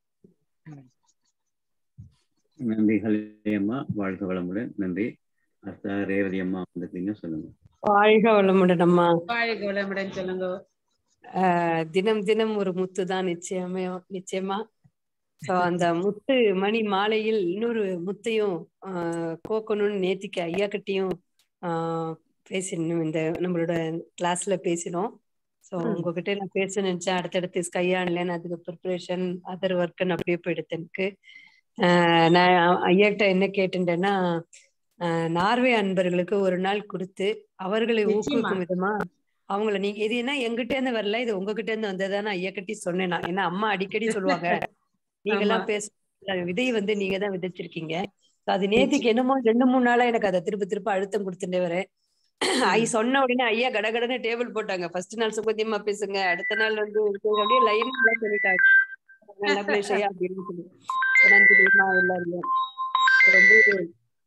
நன்றி ஹலி அம்மா வாழ்க வளமுடன் நன்றி அடுத்த ரேவதி அம்மா வந்திருக்கீங்க சொல்லுங்க வாழ்க வளமுடன் அம்மா வாழ்க வளமுடன் சொல்லுங்க ஆஹ் தினம் தினம் ஒரு முத்து தான் நிச்சயமே நிச்சயமா சோ அந்த முத்து மணி மாலையில் இன்னொரு முத்தையும் ஆஹ் கோக்கணும்னு நேத்திக்கு ஐயா கிட்டையும் ஆஹ் பேசினோம் இந்த நம்மளோட கிளாஸ்ல பேசினோம் ஸோ உங்ககிட்ட நான் பேச நினைச்சேன் அடுத்தடுத்து ஸ்கை ஆன்லைன் அதுக்கு ப்ரிப்பரேஷன் அதர் ஒர்க்குன்னு அப்படியே போயிடுது எனக்கு ஆஹ் நான் ஐயாட்ட என்ன கேட்டுட்டேன்னா நார்வே அன்பர்களுக்கு ஒரு நாள் கொடுத்து அவர்களை ஊக்குவிக்கும் விதமா அவங்கள நீங்க இது என்ன எங்கிட்ட இருந்து வரல இது உங்ககிட்ட இருந்து வந்ததானே ஐயா கட்டி சொன்னேன் நான் ஏன்னா அம்மா அடிக்கடி சொல்லுவாங்க நீங்க எல்லாம் பேச விதை வந்து நீங்க தான் விதைச்சிருக்கீங்க அது நேத்திக்கு என்னமோ ரெண்டு மூணு நாளா எனக்கு அதை திருப்ப திருப்ப அழுத்தம் கொடுத்துட்டே வரேன் ஐ சொன்ன உடனே ஐயா கடகடன்னு டேபிள் போட்டாங்க ஃபர்ஸ்ட் நாள் சுகந்தியமா பேசுங்க அடுத்த நாள் வந்து அப்படியே லைன் எல்லாம் சொல்லிட்டாங்க அப்படின்னு சொல்லி நன்றிமா எல்லாருமே வந்து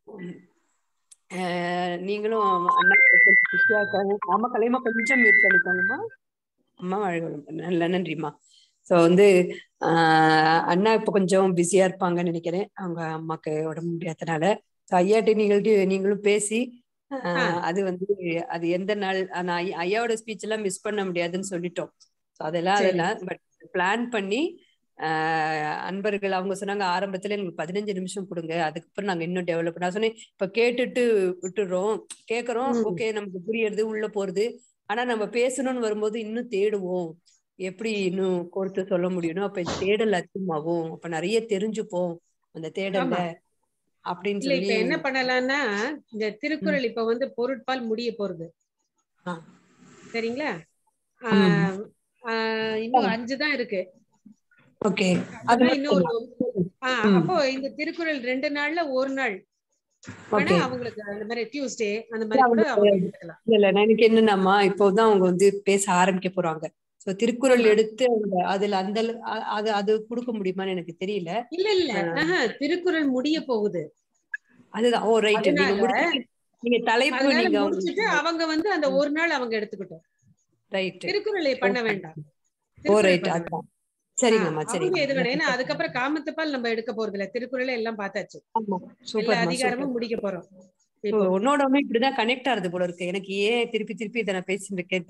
நீங்களும் அண்ணா பிஸியா இருக்காங்க ஆமா கலைமா கொஞ்சம் மியூட் பண்ணிக்கோங்கம்மா அம்மா வாழ்களும் நல்ல நன்றிம்மா ஸோ வந்து ஆஹ் அண்ணா இப்போ கொஞ்சம் பிஸியா இருப்பாங்கன்னு நினைக்கிறேன் அவங்க அம்மாக்கு உடம்பு முடியாதனால ஸோ ஐயாட்டி நீங்கள்ட்ட நீங்களும் பேசி அது வந்து அது எந்த நாள் நான் ஐயாவோட ஸ்பீச் எல்லாம் மிஸ் பண்ண முடியாதுன்னு சொல்லிட்டோம் ஸோ அதெல்லாம் அதெல்லாம் பட் பிளான் பண்ணி அன்பர்கள் அவங்க சொன்னாங்க ஆரம்பத்துல எங்களுக்கு பதினஞ்சு நிமிஷம் கொடுங்க அதுக்கப்புறம் நாங்க இன்னும் டெவலப் நான் சொன்னேன் இப்ப கேட்டுட்டு விட்டுறோம் கேக்குறோம் ஓகே நமக்கு புரியுறது உள்ள போறது ஆனா நம்ம பேசணும்னு வரும்போது இன்னும் தேடுவோம் எப்படி இன்னும் கோர்த்து சொல்ல முடியணும் அப்ப தேடல் அதிகமாகும் அப்ப நிறைய தெரிஞ்சுப்போம் அந்த தேடல்ல அப்படின்னு இல்ல இப்ப சொல்லி என்ன பண்ணலாம்னா இந்த திருக்குறள் இப்ப வந்து பொருட்பால் முடிய போறது சரிங்களா ஆஹ் ஆஹ் இன்னும் அஞ்சு தான் இருக்கு ஓகே அதெல்லாம் இன்னும் ஒரு ஆஹ் அப்போ இந்த திருக்குறள் ரெண்டு நாள்ல ஒரு நாள் வேணா அவங்களுக்கு அந்த மாதிரி டியூஸ்டே அந்த மாதிரி கூட அவங்க எடுத்துக்கலாம் இல்ல இல்ல எனக்கு என்னன்னாமா இப்போதான் அவங்க வந்து பேச ஆரம்பிக்க போறாங்க சோ திருக்குறள் எடுத்து அவங்க அதுல அந்த அது அது கொடுக்க முடியுமான்னு எனக்கு தெரியல இல்ல இல்ல ஆஹா திருக்குறள் முடிய போகுது அதுதான் ஓ ரைட் நீங்க முடிச்சு நீங்க தலைப்பு நீங்க முடிச்சிட்டு அவங்க வந்து அந்த ஒரு நாள் அவங்க எடுத்துக்கிட்டோம் ரைட் திருக்குறளை பண்ண வேண்டாம் ஓ ரைட் அதான் சரிங்கம்மா சரிங்க இது வேணும் ஏன்னா அதுக்கப்புறம் காமத்துப்பால் நம்ம எடுக்க போறது இல்ல திருக்குறளை எல்லாம் பார்த்தாச்சு எல்லா அதிகாரமும் முடிக்க போறோம் உன்னோட இப்படிதான் கனெக்ட் ஆகுது போல இருக்கு எனக்கு ஏன் திருப்பி திருப்பி இதை நான் பேசிட்டு இருக்கேன்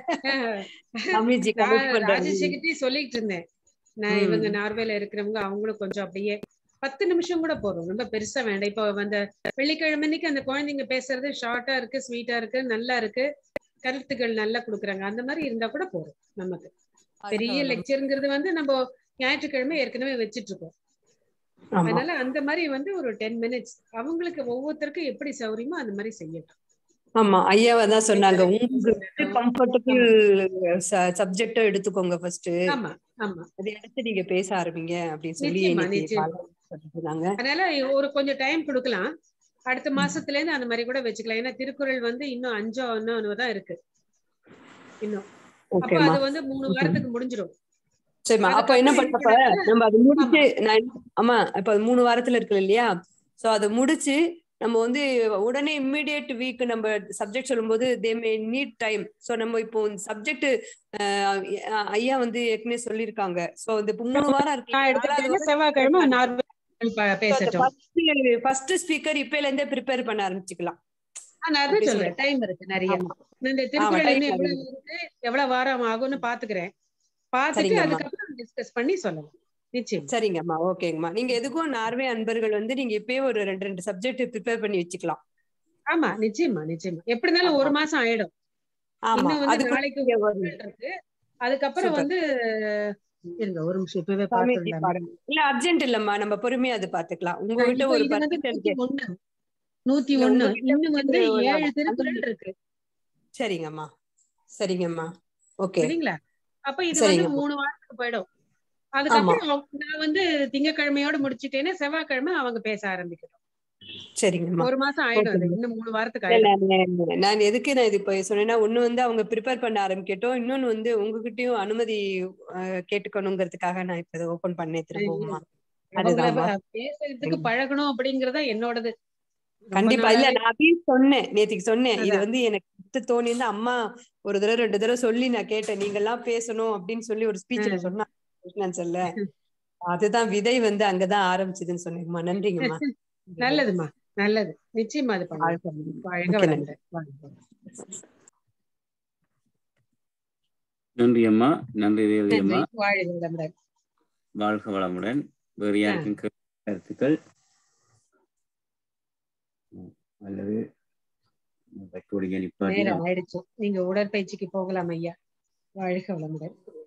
தெரியல ராஜசேகர்டி சொல்லிட்டு இருந்தேன் நான் இவங்க நார்வேல இருக்கிறவங்க அவங்களும் கொஞ்சம் அப்படியே பத்து நிமிஷம் கூட போறோம் ரொம்ப பெருசா வேண்டாம் இப்போ அந்த வெள்ளிக்கிழமைக்கு அந்த குழந்தைங்க பேசுறது ஷார்ட்டா இருக்கு ஸ்வீட்டா இருக்கு நல்லா இருக்கு கருத்துக்கள் நல்லா கொடுக்குறாங்க அந்த மாதிரி இருந்தா கூட போறோம் நமக்கு பெரிய லெக்சருங்கிறது வந்து நம்ம ஞாயிற்றுக்கிழமை ஏற்கனவே வச்சிட்டு இருக்கோம் அதனால அந்த மாதிரி வந்து ஒரு டென் மினிட்ஸ் அவங்களுக்கு ஒவ்வொருத்தருக்கும் எப்படி சௌரியமோ அந்த மாதிரி செய்யட்டும் ஆமா ஐயாவா தான் சொன்னாங்க உங்களுக்கு கம்ஃபர்டபுள் சப்ஜெக்டா எடுத்துக்கோங்க ஃபர்ஸ்ட் ஆமா ஆமா அதை எடுத்து நீங்க பேச ஆரம்பிங்க அப்படின்னு சொல்லி சொன்னாங்க அதனால ஒரு கொஞ்சம் டைம் கொடுக்கலாம் அடுத்த மாசத்துல இருந்து அந்த மாதிரி கூட வச்சுக்கலாம் ஏன்னா திருக்குறள் வந்து இன்னும் அஞ்சோ இன்னும் தான் இருக்கு இன்னும் அப்ப அது வந்து மூணு வாரத்துக்கு முடிஞ்சிடும் சரிம்மா அப்ப என்ன பண்ணப்ப நம்ம அது முடிச்சு நான் ஆமா இப்ப மூணு வாரத்துல இருக்கு இல்லையா சோ அதை முடிச்சு நம்ம வந்து உடனே இம்மிடியேட் வீக் நம்ம சப்ஜெக்ட் சொல்லும்போது they may need time so நம்ம இப்போ சப்ஜெக்ட் ஐயா வந்து ஏற்கனவே சொல்லியிருக்காங்க சோ இந்த மூணு வாரம் இருக்கு செவ்வாய்க்கிழமை ஃபர்ஸ்ட் ஸ்பீக்கர் இப்பல இருந்தே ப்ரிப்பேர் பண்ண ஆரம்பிச்சுக்கலாம் நான் அதான் சொல்றேன் டைம் இருக்கு நிறைய இந்த திருக்குறள் இன்னும் எவ்வளவு இருக்கு எவ்வளவு வாரம் ஆகும்னு பாத்துக்கிறேன் பாத்துட்டு அதுக்கப்புறம் டிஸ்கஸ் பண்ணி சொல்லலாம் நிச்சயம் சரிங்கம்மா ஓகேங்கம்மா நீங்க எதுக்கும் நார்வே அன்பர்கள் வந்து நீங்க இப்பயே ஒரு ரெண்டு ரெண்டு சப்ஜெக்ட் ப்ரிப்பேர் பண்ணி வச்சுக்கலாம் ஆமா நிச்சயமா நிச்சயமா எப்படி இருந்தாலும் ஒரு மாசம் ஆயிடும் இன்னும் வந்து நாளைக்கு இருக்கு அதுக்கப்புறம் வந்து இருங்க ஒரு நிமிஷம் இப்பவே பாத்துக்கலாம் இல்ல அர்ஜென்ட் இல்லம்மா நம்ம பொறுமையா அது பாத்துக்கலாம் உங்ககிட்ட ஒரு ஒண்ணு நூத்தி ஒண்ணு இன்னும் வந்து ஏழு திருக்குறள் இருக்கு சரிங்கம்மா சரிங்கம்மா ஓகே சரிங்களா அப்ப இது வந்து மூணு வாரத்துக்கு போயிடும் அதுக்கப்புறம் நான் வந்து திங்கக்கிழமையோட முடிச்சுட்டேன்னா செவ்வாய்க்கிழமை அவங்க பேச ஆரம்பிக்கணும் சரிங்கம்மா ஒரு மாசம் ஆயிடும் இன்னும் மூணு வாரத்துக்கு நான் எதுக்கு நான் இது இப்ப சொன்னேன்னா ஒண்ணு வந்து அவங்க ப்ரிப்பேர் பண்ண ஆரம்பிக்கட்டும் இன்னொன்னு வந்து உங்ககிட்டயும் அனுமதி கேட்டுக்கணுங்கிறதுக்காக நான் இப்ப ஓபன் பண்ணேன் திரும்பவுமா பேசுறதுக்கு பழகணும் அப்படிங்கறத என்னோடது கண்டிப்பா இல்ல நாளாவே- நான் அதையும் சொன்னேன் நேத்திக்கு சொன்னேன் இது அதான். வந்து எனக்கு தோணி அம்மா ஒரு தடவை ரெண்டு தடவை சொல்லி நான் கேட்டேன் நீங்க எல்லாம் பேசணும் அப்படின்னு சொல்லி ஒரு ஸ்பீச்ல சொன்னாங்க கிருஷ்ணான்சல்ல அதுதான் விதை வந்து அங்கதான் ஆரம்பிச்சதுன்னு சொன்னேங்கம்மா நன்றிங்கம்மா நல்லதுமா நல்லது நிச்சயமா அது பண்ணுங்க வாழ்க வளமுடன். வாழ்க மிக்க நன்றி. வளமுடன் வாழ்க. நன்றி அம்மா நன்றி ரேவதி நன்றி அம்மா வாழ்க வளமுடன் வாழ்க வளமுடன் வேறு யாருக்கும் கே- கருத்துக்கள் ம், அல்லது ரெக்கார்டிங் நேரம் ஆயிடுச்சு நீங்க உடற்பயிற்சிக்கு போகலாம் ஐயா வாழ்க வளமுடன்